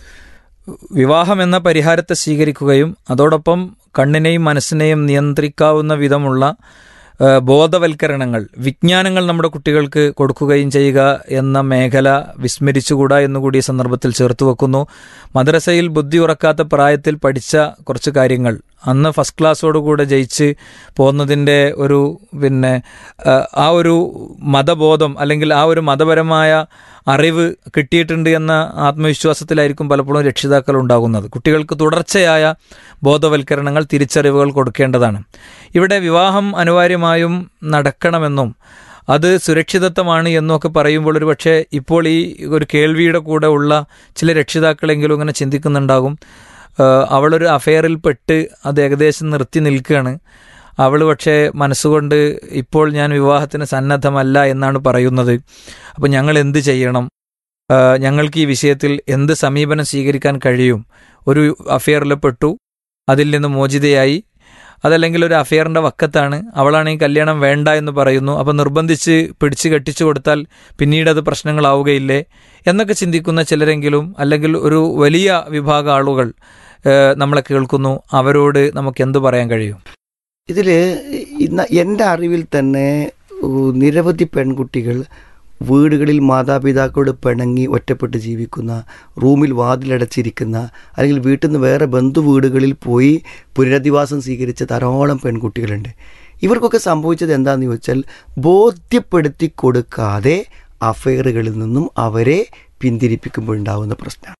വിവാഹം എന്ന പരിഹാരത്തെ സ്വീകരിക്കുകയും അതോടൊപ്പം കണ്ണിനെയും മനസ്സിനെയും നിയന്ത്രിക്കാവുന്ന വിധമുള്ള ആ, ബോധവൽക്കരണങ്ങൾ വിജ്ഞാനങ്ങൾ നമ്മുടെ കുട്ടികൾക്ക് കൊടുക്കുകയും ചെയ്യുക എന്ന മേഖല വിസ്മരിച്ചുകൂടാ എന്നുകൂടി ഈ സന്ദർഭത്തിൽ ചേർത്ത് വെക്കുന്നു മദ്രസയിൽ ബുദ്ധി ഉറക്കാത്ത പ്രായത്തിൽ പഠിച്ച കുറച്ച് കാര്യങ്ങൾ അന്ന് ഫസ്റ്റ് ക്ലാസ്സോടുകൂടെ ജയിച്ച് പോകുന്നതിൻ്റെ ഒരു പിന്നെ ആ, ആ ഒരു മതബോധം അല്ലെങ്കിൽ ആ ഒരു മതപരമായ അറിവ് കിട്ടിയിട്ടുണ്ട് എന്ന ആത്മവിശ്വാസത്തിലായിരിക്കും പലപ്പോഴും രക്ഷിതാക്കൾ ഉണ്ടാകുന്നത് കുട്ടികൾക്ക് തുടർച്ചയായ ബോധവൽക്കരണങ്ങൾ തിരിച്ചറിവുകൾ കൊടുക്കേണ്ടതാണ് ഇവിടെ വിവാഹം അനിവാര്യമായും നടക്കണമെന്നും അത് സുരക്ഷിതത്വമാണ് എന്നൊക്കെ പറയുമ്പോൾ ഒരു പക്ഷേ ഇപ്പോൾ ഈ ഒരു കേൾവിയുടെ കൂടെ ഉള്ള ചില രക്ഷിതാക്കളെങ്കിലും ഇങ്ങനെ ചിന്തിക്കുന്നുണ്ടാകും ആഹ് അവളൊരു അഫെയറിൽ പെട്ട് അത് ഏകദേശം നിർത്തി നിൽക്കുകയാണ് അവൾ പക്ഷേ മനസ്സുകൊണ്ട് ഇപ്പോൾ ഞാൻ വിവാഹത്തിന് സന്നദ്ധമല്ല എന്നാണ് പറയുന്നത് അപ്പോൾ ഞങ്ങൾ എന്ത് ചെയ്യണം ആഹ് ഞങ്ങൾക്ക് ഈ വിഷയത്തിൽ എന്ത് സമീപനം സ്വീകരിക്കാൻ കഴിയും ഒരു അഫെയറിൽ പെട്ടു അതിൽ നിന്ന് മോചിതയായി അതല്ലെങ്കിൽ ഒരു അഫെയറിൻ്റെ വക്കത്താണ് അവളാണെങ്കിൽ കല്യാണം വേണ്ട എന്ന് പറയുന്നു അപ്പോൾ നിർബന്ധിച്ച് പിടിച്ച് കെട്ടിച്ചു കൊടുത്താൽ പിന്നീട് അത് പ്രശ്നങ്ങളാവുകയില്ലേ എന്നൊക്കെ ചിന്തിക്കുന്ന ചിലരെങ്കിലും അല്ലെങ്കിൽ ഒരു വലിയ വിഭാഗം ആളുകൾ ഏഹ്, നമ്മളെ കേൾക്കുന്നു അവരോട് നമുക്ക് എന്തു പറയാൻ കഴിയും ഇതിൽ ഇന്ന് എൻ്റെ അറിവിൽ തന്നെ ഉ, നിരവധി പെൺകുട്ടികൾ വീടുകളിൽ മാതാപിതാക്കളോട് പിണങ്ങി ഒറ്റപ്പെട്ട് ജീവിക്കുന്ന റൂമിൽ വാതിലടച്ചിരിക്കുന്ന അല്ലെങ്കിൽ വീട്ടിൽ നിന്ന് വേറെ ബന്ധു വീടുകളിൽ പോയി പുനരധിവാസം സ്വീകരിച്ച ധാരാളം പെൺകുട്ടികളുണ്ട് ഇവർക്കൊക്കെ സംഭവിച്ചത് എന്താണെന്ന് ചോദിച്ചാൽ ബോധ്യപ്പെടുത്തി കൊടുക്കാതെ അഫെയറുകളിൽ നിന്നും അവരെ പിന്തിരിപ്പിക്കുമ്പോഴുണ്ടാവുന്ന പ്രശ്നമാണ്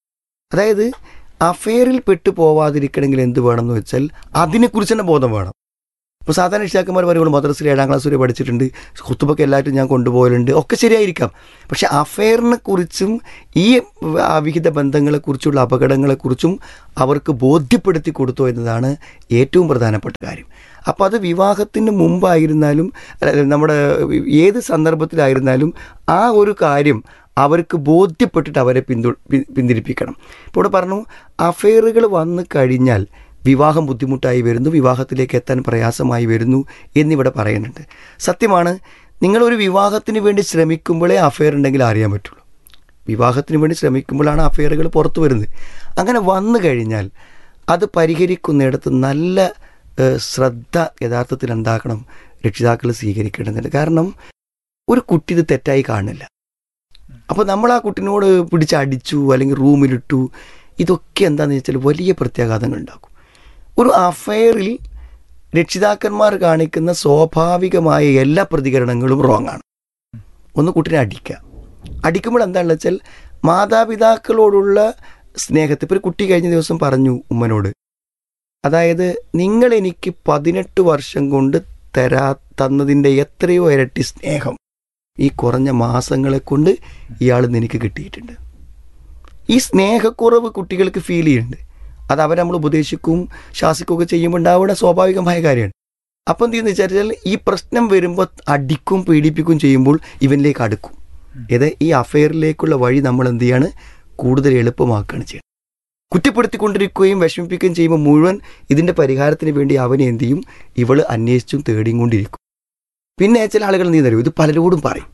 അതായത് അഫെയറിൽ പെട്ടു പോവാതിരിക്കണമെങ്കിൽ എന്ത് വേണമെന്ന് വെച്ചാൽ അതിനെക്കുറിച്ച് തന്നെ ബോധം വേണം ഇപ്പോൾ സാധാരണ രക്ഷിതാക്കന്മാർ പറയുമ്പോൾ മദ്രസയിൽ ഏഴാം ക്ലാസ് വരെ പഠിച്ചിട്ടുണ്ട് കുത്തുബൊക്കെ എല്ലാവരും ഞാൻ കൊണ്ടുപോകലുണ്ട് ഒക്കെ ശരിയായിരിക്കാം പക്ഷേ അഫെയറിനെ കുറിച്ചും ഈ അവിഹിത ബന്ധങ്ങളെക്കുറിച്ചുള്ള അപകടങ്ങളെക്കുറിച്ചും അവർക്ക് ബോധ്യപ്പെടുത്തി കൊടുത്തു എന്നതാണ് ഏറ്റവും പ്രധാനപ്പെട്ട കാര്യം അപ്പോൾ അത് വിവാഹത്തിന് മുമ്പായിരുന്നാലും അല്ല, നമ്മുടെ ഏത് സന്ദർഭത്തിലായിരുന്നാലും ആ ഒരു കാര്യം അവർക്ക് ബോധ്യപ്പെട്ടിട്ട് അവരെ പിന്തു പി- പിന്തിരിപ്പിക്കണം ഇപ്പോൾ ഇവിടെ പറഞ്ഞു അഫെയറുകൾ വന്നു കഴിഞ്ഞാൽ വിവാഹം ബുദ്ധിമുട്ടായി വരുന്നു വിവാഹത്തിലേക്ക് എത്താൻ പ്രയാസമായി വരുന്നു എന്നിവിടെ പറയുന്നുണ്ട് സത്യമാണ് നിങ്ങളൊരു വിവാഹത്തിന് വേണ്ടി ശ്രമിക്കുമ്പോഴേ അഫെയർ ഉണ്ടെങ്കിൽ അറിയാൻ പറ്റുള്ളൂ വിവാഹത്തിന് വേണ്ടി ശ്രമിക്കുമ്പോഴാണ് അഫെയറുകൾ പുറത്തു വരുന്നത് അങ്ങനെ വന്നു കഴിഞ്ഞാൽ അത് പരിഹരിക്കുന്നിടത്ത് നല്ല ഏഹ്, ശ്രദ്ധ യഥാർത്ഥത്തിൽ എന്താക്കണം രക്ഷിതാക്കൾ സ്വീകരിക്കേണ്ടതുണ്ട് കാരണം ഒരു കുട്ടി ഇത് തെറ്റായി കാണില്ല അപ്പോൾ നമ്മൾ ആ കുട്ടിനോട് പിടിച്ചടിച്ചു അല്ലെങ്കിൽ റൂമിലിട്ടു ഇതൊക്കെ എന്താണെന്ന് വെച്ചാൽ വലിയ പ്രത്യാഘാതങ്ങൾ ഉണ്ടാക്കും ഒരു അഫയറിൽ രക്ഷിതാക്കന്മാർ കാണിക്കുന്ന സ്വാഭാവികമായ എല്ലാ പ്രതികരണങ്ങളും റോങ് ആണ് ഒന്ന് കുട്ടിനെ അടിക്കുക അടിക്കുമ്പോൾ എന്താണെന്ന് വെച്ചാൽ മാതാപിതാക്കളോടുള്ള സ്നേഹത്തെ ഇപ്പോൾ ഒരു കുട്ടി കഴിഞ്ഞ ദിവസം പറഞ്ഞു ഉമ്മനോട് അതായത് നിങ്ങൾ എനിക്ക് പതിനെട്ട് വർഷം കൊണ്ട് തരാ തന്നതിൻ്റെ എത്രയോ ഇരട്ടി സ്നേഹം ഈ കുറഞ്ഞ മാസങ്ങളെ കൊണ്ട് ഇയാൾ നിന്ന് എനിക്ക് കിട്ടിയിട്ടുണ്ട് ഈ സ്നേഹക്കുറവ് കുട്ടികൾക്ക് ഫീൽ ചെയ്യുന്നുണ്ട് അത് അവരെ നമ്മൾ ഉപദേശിക്കും ശാസിക്കുകയൊക്കെ ചെയ്യുമ്പോൾ ഉണ്ടാവുന്ന സ്വാഭാവികമായ കാര്യമാണ് അപ്പം എന്ത് ചെയ്യുന്ന വെച്ചാൽ ഈ പ്രശ്നം വരുമ്പോൾ അടിക്കും പീഡിപ്പിക്കും ചെയ്യുമ്പോൾ ഇവനിലേക്ക് അടുക്കും ഇത് ഈ അഫെയറിലേക്കുള്ള വഴി നമ്മൾ എന്ത് ചെയ്യാണ് കൂടുതൽ എളുപ്പമാക്കുകയാണ് ചെയ്യുന്നത് കുറ്റപ്പെടുത്തിക്കൊണ്ടിരിക്കുകയും വിഷമിപ്പിക്കുകയും ചെയ്യുമ്പോൾ മുഴുവൻ ഇതിൻ്റെ പരിഹാരത്തിന് വേണ്ടി അവനെ എന്ത് ചെയ്യും ഇവള് അന്വേഷിച്ചും തേടിയും കൊണ്ടിരിക്കും പിന്നെ ചില ആളുകൾ എന്ത് ചെയ്യുന്നറിയോ ഇത് പലരോടും പറയും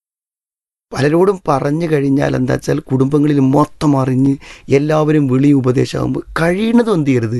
പലരോടും പറഞ്ഞു കഴിഞ്ഞാൽ എന്താ വെച്ചാൽ കുടുംബങ്ങളിൽ മൊത്തം അറിഞ്ഞ് എല്ലാവരും വിളി ഉപദേശമാകുമ്പോൾ കഴിയുന്നതും എന്ത് ചെയ്യരുത്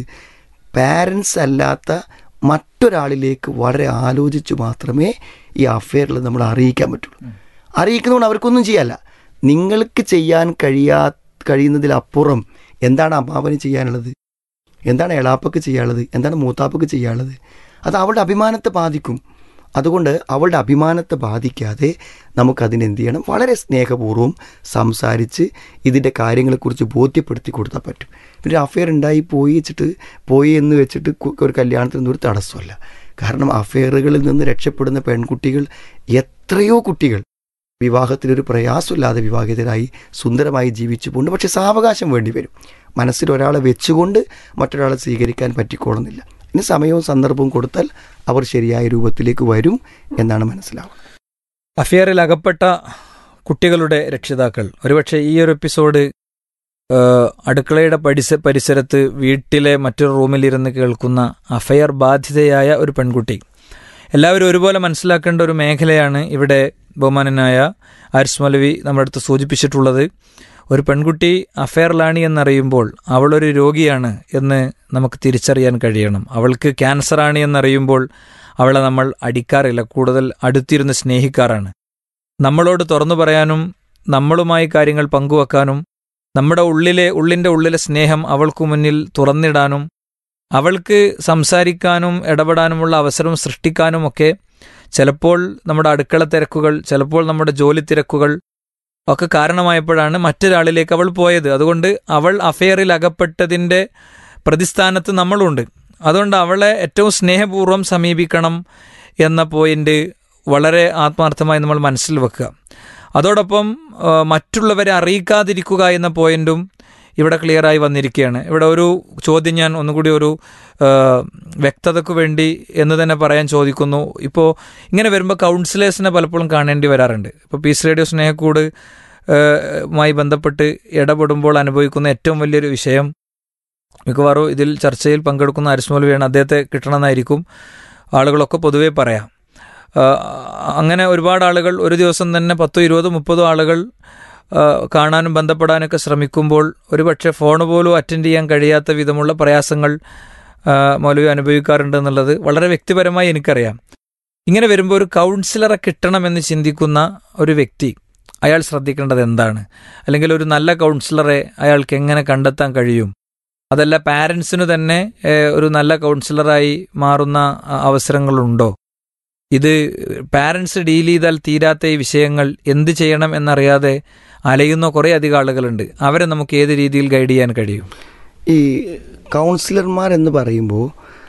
പാരൻസ് അല്ലാത്ത മറ്റൊരാളിലേക്ക് വളരെ ആലോചിച്ച് മാത്രമേ ഈ അഫെയറിൽ നമ്മൾ അറിയിക്കാൻ പറ്റുള്ളൂ അറിയിക്കുന്നതുകൊണ്ട് അവർക്കൊന്നും ചെയ്യാല്ല നിങ്ങൾക്ക് ചെയ്യാൻ കഴിയാ കഴിയുന്നതിലപ്പുറം എന്താണ് അമ്മാവന് ചെയ്യാനുള്ളത് എന്താണ് എളാപ്പക്ക് ചെയ്യാനുള്ളത് എന്താണ് മൂത്താപ്പക്ക് ചെയ്യാനുള്ളത് അത് അവളുടെ അഭിമാനത്തെ ബാധിക്കും അതുകൊണ്ട് അവളുടെ അഭിമാനത്തെ ബാധിക്കാതെ നമുക്കതിന് എന്ത് ചെയ്യണം വളരെ സ്നേഹപൂർവ്വം സംസാരിച്ച് ഇതിൻ്റെ കാര്യങ്ങളെക്കുറിച്ച് ബോധ്യപ്പെടുത്തി കൊടുത്താൽ പറ്റും പിന്നെ ഒരു അഫെയർ ഉണ്ടായി പോയി വെച്ചിട്ട് പോയി എന്ന് വെച്ചിട്ട് കു- ഒരു കല്യാണത്തിനൊന്നും ഒരു തടസ്സമല്ല കാരണം അഫെയറുകളിൽ നിന്ന് രക്ഷപ്പെടുന്ന പെൺകുട്ടികൾ എത്രയോ കുട്ടികൾ വിവാഹത്തിലൊരു പ്രയാസമില്ലാതെ വിവാഹിതരായി സുന്ദരമായി ജീവിച്ചു പോകുന്നുണ്ട് പക്ഷേ സാവകാശം വേണ്ടി വരും മനസ്സിൽ ഒരാളെ വെച്ചുകൊണ്ട് മറ്റൊരാളെ സ്വീകരിക്കാൻ പറ്റിക്കോളുന്നില്ല ഇനി സമയവും സന്ദർഭവും കൊടുത്താൽ അവർ ശരിയായ രൂപത്തിലേക്ക് വരും എന്നാണ് മനസ്സിലാവുന്നത് അഫിയറിൽ അകപ്പെട്ട കുട്ടികളുടെ രക്ഷിതാക്കൾ ഒരുപക്ഷെ ഈ ഒരു എപ്പിസോഡ് ഏഹ്, അടുക്കളയുടെ പരിസ പരിസരത്ത് വീട്ടിലെ മറ്റൊരു റൂമിലിരുന്ന് കേൾക്കുന്ന അഫയർ ബാധിതയായ ഒരു പെൺകുട്ടി എല്ലാവരും ഒരുപോലെ മനസ്സിലാക്കേണ്ട ഒരു മേഖലയാണ് ഇവിടെ ബഹുമാനനായ ആരിസ് മൗലവി നമ്മുടെ അടുത്ത് സൂചിപ്പിച്ചിട്ടുള്ളത് ഒരു പെൺകുട്ടി അഫെയറിലാണ് എന്നറിയുമ്പോൾ അവളൊരു രോഗിയാണ് എന്ന് നമുക്ക് തിരിച്ചറിയാൻ കഴിയണം അവൾക്ക് ക്യാൻസറാണ് എന്നറിയുമ്പോൾ അവളെ നമ്മൾ അടിക്കാറില്ല കൂടുതൽ അടുത്തിരുന്ന് സ്നേഹിക്കാറാണ് നമ്മളോട് തുറന്നു പറയാനും നമ്മളുമായി കാര്യങ്ങൾ പങ്കുവെക്കാനും നമ്മുടെ ഉള്ളിലെ ഉള്ളിൻ്റെ ഉള്ളിലെ സ്നേഹം അവൾക്കു മുന്നിൽ തുറന്നിടാനും അവൾക്ക് സംസാരിക്കാനും ഇടപെടാനുമുള്ള അവസരം സൃഷ്ടിക്കാനുമൊക്കെ ചിലപ്പോൾ നമ്മുടെ അടുക്കള തിരക്കുകൾ ചിലപ്പോൾ നമ്മുടെ ജോലി തിരക്കുകൾ ഒക്കെ കാരണമായപ്പോഴാണ് മറ്റൊരാളിലേക്ക് അവൾ പോയത് അതുകൊണ്ട് അവൾ അഫെയറിൽ അകപ്പെട്ടതിൻ്റെ പ്രതിസ്ഥാനത്ത് നമ്മളുണ്ട് അതുകൊണ്ട് അവളെ ഏറ്റവും സ്നേഹപൂർവ്വം സമീപിക്കണം എന്ന പോയിന്റ് വളരെ ആത്മാർത്ഥമായി നമ്മൾ മനസ്സിൽ വെക്കുക അതോടൊപ്പം ആ, മറ്റുള്ളവരെ അറിയിക്കാതിരിക്കുക എന്ന പോയിന്റും ഇവിടെ ക്ലിയറായി വന്നിരിക്കുകയാണ് ഇവിടെ ഒരു ചോദ്യം ഞാൻ ഒന്നുകൂടി ഒരു ആ, വ്യക്തതയ്ക്ക് വേണ്ടി എന്ന് തന്നെ പറയാൻ ചോദിക്കുന്നു ഇപ്പോൾ ഇങ്ങനെ വരുമ്പോൾ കൗൺസിലേഴ്സിനെ പലപ്പോഴും കാണേണ്ടി വരാറുണ്ട് ഇപ്പോൾ പീസ് റേഡിയോ സ്നേഹക്കൂട് ആ, മായി ബന്ധപ്പെട്ട് ഇടപെടുമ്പോൾ അനുഭവിക്കുന്ന ഏറ്റവും വലിയൊരു വിഷയം മിക്കവാറും ഇതിൽ ചർച്ചയിൽ പങ്കെടുക്കുന്ന അരിസ്മൗലവിയാണ് അദ്ദേഹത്തെ കിട്ടണമെന്നായിരിക്കും ആളുകളൊക്കെ പൊതുവേ പറയാം ആ, അങ്ങനെ ഒരുപാട് ആളുകൾ ഒരു ദിവസം തന്നെ പത്തോ ഇരുപതോ മുപ്പതോ ആളുകൾ ആ, കാണാനും ബന്ധപ്പെടാനൊക്കെ ശ്രമിക്കുമ്പോൾ ഒരുപക്ഷെ ഫോൺ പോലും അറ്റൻഡ് ചെയ്യാൻ കഴിയാത്ത വിധമുള്ള പ്രയാസങ്ങൾ ആ, മൗലവി അനുഭവിക്കാറുണ്ട് എന്നുള്ളത് വളരെ വ്യക്തിപരമായി എനിക്കറിയാം ഇങ്ങനെ വരുമ്പോൾ ഒരു കൗൺസിലറെ കിട്ടണമെന്ന് ചിന്തിക്കുന്ന ഒരു വ്യക്തി അയാൾ ശ്രദ്ധിക്കേണ്ടത് എന്താണ് അല്ലെങ്കിൽ ഒരു നല്ല കൗൺസിലറെ അയാൾക്ക് എങ്ങനെ കണ്ടെത്താൻ കഴിയും അതല്ല പാരൻസിന് തന്നെ ഏഹ്, ഒരു നല്ല കൗൺസിലറായി മാറുന്ന അ, അവസരങ്ങളുണ്ടോ ഇത് പാരൻസ് ഡീൽ ചെയ്താൽ തീരാത്ത ഈ വിഷയങ്ങൾ എന്ത് ചെയ്യണം എന്നറിയാതെ അലയുന്ന കുറേ അധികം ആളുകളുണ്ട് അവരെ നമുക്ക് ഏത് രീതിയിൽ ഗൈഡ് ചെയ്യാൻ കഴിയും ഈ കൗൺസിലർമാർ എന്ന് പറയുമ്പോൾ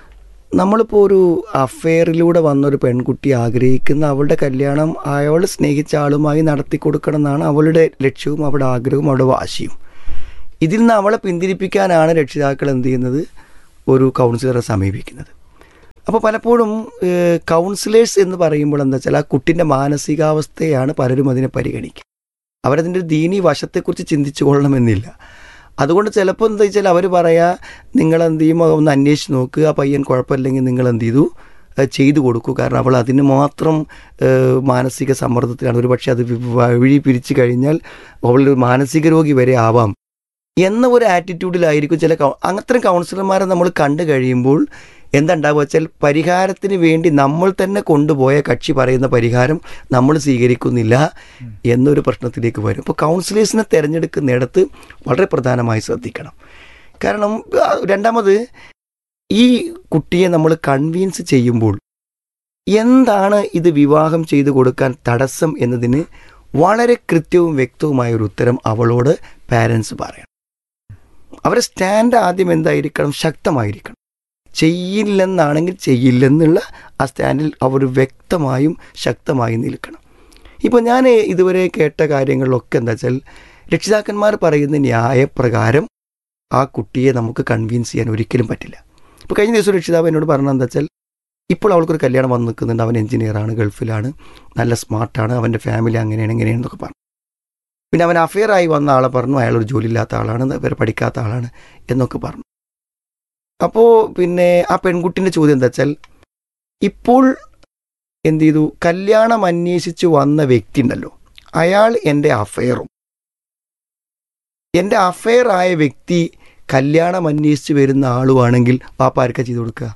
നമ്മളിപ്പോൾ ഒരു അഫെയറിലൂടെ വന്നൊരു പെൺകുട്ടി ആഗ്രഹിക്കുന്ന അവളുടെ കല്യാണം അവൾ സ്നേഹിച്ച ആളുമായി നടത്തി കൊടുക്കണം എന്നാണ് അവളുടെ ലക്ഷ്യവും അവളുടെ ആഗ്രഹവും അവളുടെ വാശിയും ഇതിൽ നിന്ന് അവളെ പിന്തിരിപ്പിക്കാനാണ് രക്ഷിതാക്കൾ എന്ത് ചെയ്യുന്നത് ഒരു കൗൺസിലറെ സമീപിക്കുന്നത് അപ്പോൾ പലപ്പോഴും കൗൺസിലേഴ്സ് എന്ന് പറയുമ്പോൾ എന്താ വെച്ചാൽ ആ കുട്ടിൻ്റെ മാനസികാവസ്ഥയാണ് പലരും അതിനെ പരിഗണിക്കുക അവരതിൻ്റെ ഒരു ദീനി വശത്തെക്കുറിച്ച് ചിന്തിച്ചു കൊള്ളണമെന്നില്ല അതുകൊണ്ട് ചിലപ്പോൾ എന്താ വെച്ചാൽ അവർ പറയാ നിങ്ങൾ എന്ത് ചെയ്യും ഒന്ന് അന്വേഷിച്ച് നോക്കുക ആ പയ്യൻ കുഴപ്പമില്ലെങ്കിൽ നിങ്ങൾ എന്ത് ചെയ്തു അത് ചെയ്തു കൊടുക്കൂ കാരണം അവൾ അതിന് മാത്രം ഏഹ്, മാനസിക സമ്മർദ്ദത്തിലാണ് ഒരു പക്ഷേ അത് വി- വഴി പിരിച്ചു കഴിഞ്ഞാൽ അവൾ ഒരു മാനസിക രോഗി വരെ ആവാം എന്ന ഒരു ആറ്റിറ്റ്യൂഡിലായിരിക്കും ചില കൗ- അത്തരം കൗൺസിലർമാരെ നമ്മൾ കണ്ടു കഴിയുമ്പോൾ എന്താ ഉണ്ടാവുക വെച്ചാൽ പരിഹാരത്തിന് വേണ്ടി നമ്മൾ തന്നെ കൊണ്ടുപോയ കക്ഷി പറയുന്ന പരിഹാരം നമ്മൾ സ്വീകരിക്കുന്നില്ല എന്നൊരു പ്രശ്നത്തിലേക്ക് വരും അപ്പോൾ കൗൺസിലേഴ്സിനെ തിരഞ്ഞെടുക്കുന്നിടത്ത് വളരെ പ്രധാനമായി ശ്രദ്ധിക്കണം കാരണം ആ, രണ്ടാമത് ഈ കുട്ടിയെ നമ്മൾ കൺവീൻസ് ചെയ്യുമ്പോൾ എന്താണ് ഇത് വിവാഹം ചെയ്തു കൊടുക്കാൻ തടസ്സം എന്നതിന് വളരെ കൃത്യവും വ്യക്തവുമായ ഒരു ഉത്തരം അവളോട് പാരൻസ് പറയണം അവരുടെ സ്റ്റാൻഡ് ആദ്യം എന്തായിരിക്കണം ശക്തമായിരിക്കണം ചെയ്യില്ലെന്നാണെങ്കിൽ ചെയ്യില്ലെന്നുള്ള ആ സ്റ്റാൻഡിൽ അവർ വ്യക്തമായും ശക്തമായും നിൽക്കണം ഇപ്പോൾ ഞാൻ ഇതുവരെ കേട്ട കാര്യങ്ങളിലൊക്കെ എന്താ വെച്ചാൽ രക്ഷിതാക്കന്മാർ പറയുന്ന ന്യായപ്രകാരം ആ കുട്ടിയെ നമുക്ക് കൺവിൻസ് ചെയ്യാൻ ഒരിക്കലും പറ്റില്ല ഇപ്പോൾ കഴിഞ്ഞ ദിവസം ഒരു രക്ഷിതാവ് എന്നോട് പറഞ്ഞത് എന്താ വെച്ചാൽ ഇപ്പോൾ അവൾക്കൊരു കല്യാണം വന്ന് നിൽക്കുന്നുണ്ട് അവൻ എഞ്ചിനീയറാണ് ഗൾഫിലാണ് നല്ല സ്മാർട്ടാണ് അവൻ്റെ ഫാമിലി അങ്ങനെയാണ് ഇങ്ങനെയാണെന്നൊക്കെ പറഞ്ഞു പിന്നെ അവൻ അഫെയർ ആയി വന്ന ആളെ പറഞ്ഞു അയാൾ ഒരു ജോലി ഇല്ലാത്ത ആളാണ് വേറെ പഠിക്കാത്ത ആളാണ് എന്നൊക്കെ പറഞ്ഞു അപ്പോൾ പിന്നെ ആ പെൺകുട്ടിൻ്റെ ചോദ്യം എന്താ വെച്ചാൽ ഇപ്പോൾ എന്ത് ചെയ്തു കല്യാണം അന്വേഷിച്ച് വന്ന വ്യക്തി ഉണ്ടല്ലോ അയാൾ എൻ്റെ അഫെയറും എൻ്റെ അഫെയർ ആയ വ്യക്തി കല്യാണം അന്വേഷിച്ച് വരുന്ന ആളുമാണെങ്കിൽ പാപ്പ ആർക്കാ ചെയ്തു കൊടുക്കുക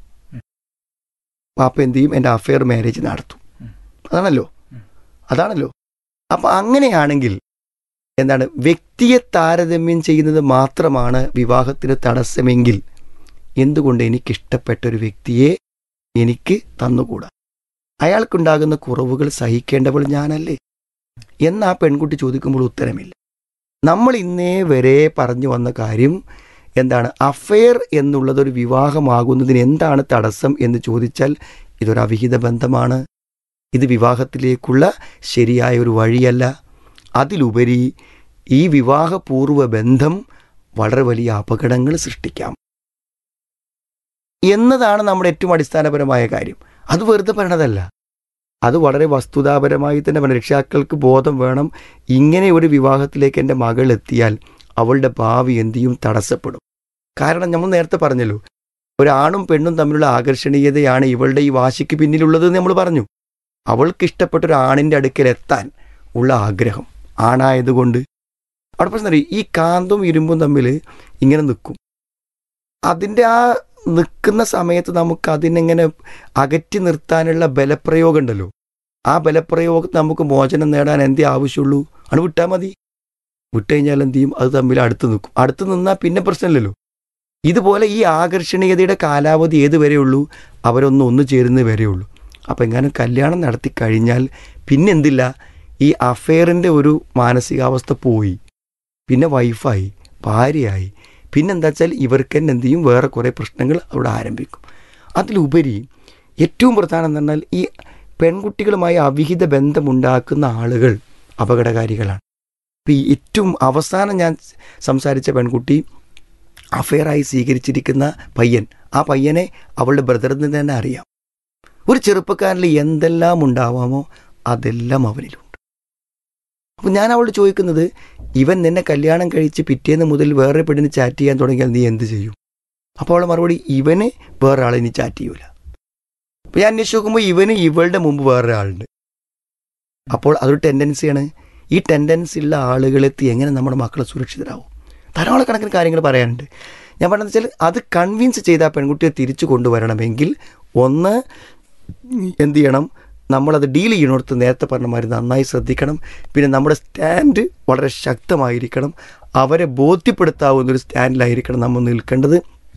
പാപ്പ എന്ത് ചെയ്യും എൻ്റെ അഫെയർ മാരേജ് നടത്തും അതാണല്ലോ അതാണല്ലോ അപ്പം അങ്ങനെയാണെങ്കിൽ എന്താണ് വ്യക്തിയെ താരതമ്യം ചെയ്യുന്നത് മാത്രമാണ് വിവാഹത്തിന് തടസ്സമെങ്കിൽ എന്തുകൊണ്ട് എനിക്കിഷ്ടപ്പെട്ട ഒരു വ്യക്തിയെ എനിക്ക് തന്നുകൂടാ അയാൾക്കുണ്ടാകുന്ന കുറവുകൾ സഹിക്കേണ്ടവൾ ഞാനല്ലേ എന്ന് ആ പെൺകുട്ടി ചോദിക്കുമ്പോൾ ഉത്തരമില്ല നമ്മൾ ഇന്നേ വരെ പറഞ്ഞു വന്ന കാര്യം എന്താണ് അഫെയർ എന്നുള്ളത് ഒരു വിവാഹമാകുന്നതിന് എന്താണ് തടസ്സം എന്ന് ചോദിച്ചാൽ ഇതൊരു അവിഹിത ബന്ധമാണ് ഇത് വിവാഹത്തിലേക്കുള്ള ശരിയായ ഒരു വഴിയല്ല അതിലുപരി ഈ വിവാഹപൂർവ്വ ബന്ധം വളരെ വലിയ അപകടങ്ങൾ സൃഷ്ടിക്കാം എന്നതാണ് നമ്മുടെ ഏറ്റവും അടിസ്ഥാനപരമായ കാര്യം അത് വെറുതെ പറയണതല്ല അത് വളരെ വസ്തുതാപരമായി തന്നെ പറയണം. രക്ഷിതാക്കൾക്ക് ബോധം വേണം ഇങ്ങനെ ഒരു വിവാഹത്തിലേക്ക് എൻ്റെ മകൾ എത്തിയാൽ അവളുടെ ഭാവി എന്ത് ചെയ്യും തടസ്സപ്പെടും കാരണം നമ്മൾ നേരത്തെ പറഞ്ഞല്ലോ ഒരാണും പെണ്ണും തമ്മിലുള്ള ആകർഷണീയതയാണ് ഇവളുടെ ഈ വാശിക്ക് പിന്നിലുള്ളത് എന്ന് നമ്മൾ പറഞ്ഞു അവൾക്ക് ഇഷ്ടപ്പെട്ട ഒരു ആണിൻ്റെ അടുക്കൽ എത്താൻ ഉള്ള ആഗ്രഹം ആണായതുകൊണ്ട് അവിടെ പ്രശ്നം അറിയും ഈ കാന്തും ഇരുമ്പും തമ്മിൽ ഇങ്ങനെ നിൽക്കും അതിൻ്റെ ആ നിൽക്കുന്ന സമയത്ത് നമുക്ക് അതിനെങ്ങനെ അകറ്റി നിർത്താനുള്ള ബലപ്രയോഗം ഉണ്ടല്ലോ ആ ബലപ്രയോഗത്തിൽ നമുക്ക് മോചനം നേടാൻ എന്തേ ആവശ്യമുള്ളൂ അത് വിട്ടാൽ മതി വിട്ട് കഴിഞ്ഞാൽ എന്ത് ചെയ്യും അത് തമ്മിൽ അടുത്ത് നിൽക്കും അടുത്ത് നിന്നാൽ പിന്നെ പ്രശ്നമില്ലല്ലോ ഇതുപോലെ ഈ ആകർഷണീയതയുടെ കാലാവധി ഏത് വരെയുള്ളൂ അവരൊന്ന് ഒന്ന് ചേരുന്നത് വരെയുള്ളൂ അപ്പം എങ്ങാനും കല്യാണം നടത്തി കഴിഞ്ഞാൽ പിന്നെ എന്തില്ല ഈ അഫെയറിൻ്റെ ഒരു മാനസികാവസ്ഥ പോയി പിന്നെ വൈഫായി ഭാര്യയായി പിന്നെന്താ വെച്ചാൽ ഇവർക്ക് തന്നെ എന്ത് ചെയ്യും വേറെ കുറേ പ്രശ്നങ്ങൾ അവിടെ ആരംഭിക്കും അതിലുപരി ഏറ്റവും പ്രധാനം എന്ന് പറഞ്ഞാൽ ഈ പെൺകുട്ടികളുമായി അവിഹിത ബന്ധമുണ്ടാക്കുന്ന ആളുകൾ അപകടകാരികളാണ് ഇപ്പം ഈ ഏറ്റവും അവസാനം ഞാൻ സംസാരിച്ച പെൺകുട്ടി അഫെയറായി സ്വീകരിച്ചിരിക്കുന്ന പയ്യൻ ആ പയ്യനെ അവളുടെ ബ്രദറിന് തന്നെ അറിയാം ഒരു ചെറുപ്പക്കാരനിൽ എന്തെല്ലാം ഉണ്ടാവാമോ അതെല്ലാം അവനിലുണ്ട് അപ്പം ഞാൻ അവളോട് ചോദിക്കുന്നത് ഇവൻ നിന്നെ കല്യാണം കഴിച്ച് പിറ്റേന്ന് മുതൽ വേറെ പെണ്ണിന് ചാറ്റ് ചെയ്യാൻ തുടങ്ങിയാൽ നീ എന്ത് ചെയ്യും അപ്പോൾ അവളെ മറുപടി ഇവന് വേറെ ആളെ ഇനി ചാറ്റ് ചെയ്യൂല അപ്പം ഞാൻ അന്വേഷിച്ച് നോക്കുമ്പോൾ ഇവന് ഇവളുടെ മുമ്പ് വേറെ ആളുണ്ട് അപ്പോൾ അതൊരു ടെൻഡൻസിയാണ് ഈ ടെൻഡൻസി ഉള്ള ആളുകളെത്തി എങ്ങനെ നമ്മുടെ മക്കളെ സുരക്ഷിതരാകും ധാരാളം കണക്കിന് കാര്യങ്ങൾ പറയാനുണ്ട് ഞാൻ പറഞ്ഞത് വെച്ചാൽ അത് കൺവിൻസ് ചെയ്ത ആ പെൺകുട്ടിയെ തിരിച്ചു കൊണ്ടുവരണമെങ്കിൽ ഒന്ന് എന്ത് ചെയ്യണം നമ്മളത് ഡീൽ ചെയ്യണോടത്ത് നേരത്തെ പറഞ്ഞ മാതിരി നന്നായി ശ്രദ്ധിക്കണം പിന്നെ നമ്മുടെ സ്റ്റാൻഡ് വളരെ ശക്തമായിരിക്കണം അവരെ ബോധ്യപ്പെടുത്താവുന്ന ഒരു സ്റ്റാൻഡിലായിരിക്കണം നമ്മൾ നിൽക്കേണ്ടത്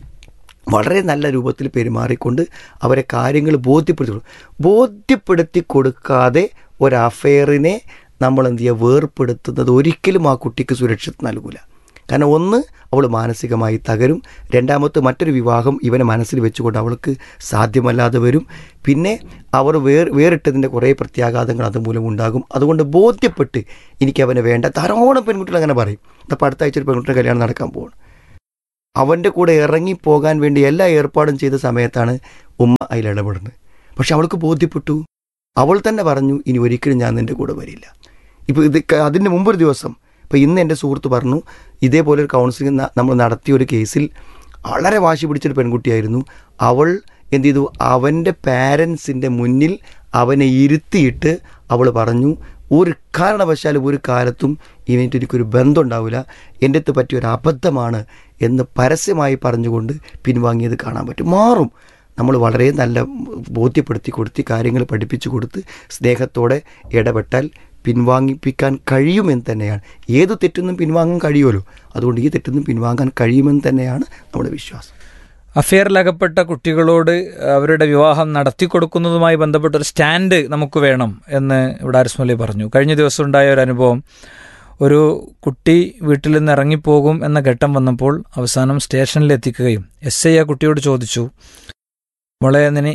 വളരെ നല്ല രൂപത്തിൽ പെരുമാറിക്കൊണ്ട് അവരെ കാര്യങ്ങൾ ബോധ്യപ്പെടുത്തി കൊടുക്കും ബോധ്യപ്പെടുത്തി കൊടുക്കാതെ ഒരു അഫെയറിനെ നമ്മൾ എന്ത് ചെയ്യുക വേർപ്പെടുത്തുന്നത് ഒരിക്കലും ആ കുട്ടിക്ക് സുരക്ഷിത നൽകില്ല കാരണം ഒന്ന് അവൾ മാനസികമായി തകരും രണ്ടാമത്തെ മറ്റൊരു വിവാഹം ഇവനെ മനസ്സിൽ വെച്ചുകൊണ്ട് അവൾക്ക് സാധ്യമല്ലാതെ വരും പിന്നെ അവർ വേർ വേറിട്ടതിൻ്റെ കുറേ പ്രത്യാഘാതങ്ങൾ അതുമൂലം ഉണ്ടാകും അതുകൊണ്ട് ബോധ്യപ്പെട്ട് എനിക്ക് അവനെ വേണ്ട ധാരാളം പെൺകുട്ടികൾ അങ്ങനെ പറയും അപ്പോൾ അടുത്ത ആഴ്ച ഒരു പെൺകുട്ടിയുടെ കല്യാണം നടക്കാൻ പോകണം അവൻ്റെ കൂടെ ഇറങ്ങിപ്പോകാൻ വേണ്ടി എല്ലാ ഏർപ്പാടും ചെയ്ത സമയത്താണ് ഉമ്മ അതിൽ ഇടപെടുന്നത് പക്ഷെ അവൾക്ക് ബോധ്യപ്പെട്ടു അവൾ തന്നെ പറഞ്ഞു ഇനി ഒരിക്കലും ഞാൻ നിൻ്റെ കൂടെ വരില്ല ഇപ്പോൾ ഇത് ക- അതിന് മുമ്പൊരു ദിവസം ഇപ്പോൾ ഇന്ന് എൻ്റെ സുഹൃത്ത് പറഞ്ഞു ഇതേപോലെ ഒരു കൗൺസിലിംഗ് ന- നമ്മൾ നടത്തിയ ഒരു കേസിൽ വളരെ വാശി പിടിച്ചൊരു പെൺകുട്ടിയായിരുന്നു അവൾ എന്ത് ചെയ്തു അവൻ്റെ പാരൻസിൻ്റെ മുന്നിൽ അവനെ ഇരുത്തിയിട്ട് അവൾ പറഞ്ഞു ഒരു കാരണവശാലും ഒരു കാലത്തും ഇവനായിട്ട് എനിക്കൊരു ബന്ധം ഉണ്ടാവില്ല എൻ്റെ അടുത്ത് പറ്റിയ ഒരു അബദ്ധമാണ് എന്ന് പരസ്യമായി പറഞ്ഞുകൊണ്ട് പിൻവാങ്ങിയത് കാണാൻ പറ്റും മാറും നമ്മൾ വളരെ നല്ല ബോധ്യപ്പെടുത്തി കൊടുത്ത് കാര്യങ്ങൾ പഠിപ്പിച്ചു കൊടുത്ത് സ്നേഹത്തോടെ ഇടപെട്ടാൽ പിൻവാങ്ങിപ്പിക്കാൻ കഴിയുമെന്ന് തന്നെയാണ് ഏത് തെറ്റൊന്നും പിൻവാങ്ങാൻ കഴിയുമല്ലോ അതുകൊണ്ട് ഈ തെറ്റൊന്നും പിൻവാങ്ങാൻ കഴിയുമെന്ന് തന്നെയാണ് നമ്മുടെ വിശ്വാസം അഫെയറിലകപ്പെട്ട കുട്ടികളോട് അവരുടെ വിവാഹം നടത്തിക്കൊടുക്കുന്നതുമായി ബന്ധപ്പെട്ട ഒരു സ്റ്റാൻഡ് നമുക്ക് വേണം എന്ന് ഇവിടെ ആരിസ്മലി പറഞ്ഞു കഴിഞ്ഞ ദിവസം ഉണ്ടായ ഒരു അനുഭവം ഒരു കുട്ടി വീട്ടിൽ നിന്ന് ഇറങ്ങിപ്പോകും എന്ന ഘട്ടം വന്നപ്പോൾ അവസാനം സ്റ്റേഷനിൽ എത്തിക്കുകയും എസ് ഐ ആ കുട്ടിയോട് ചോദിച്ചു മോളെ നിന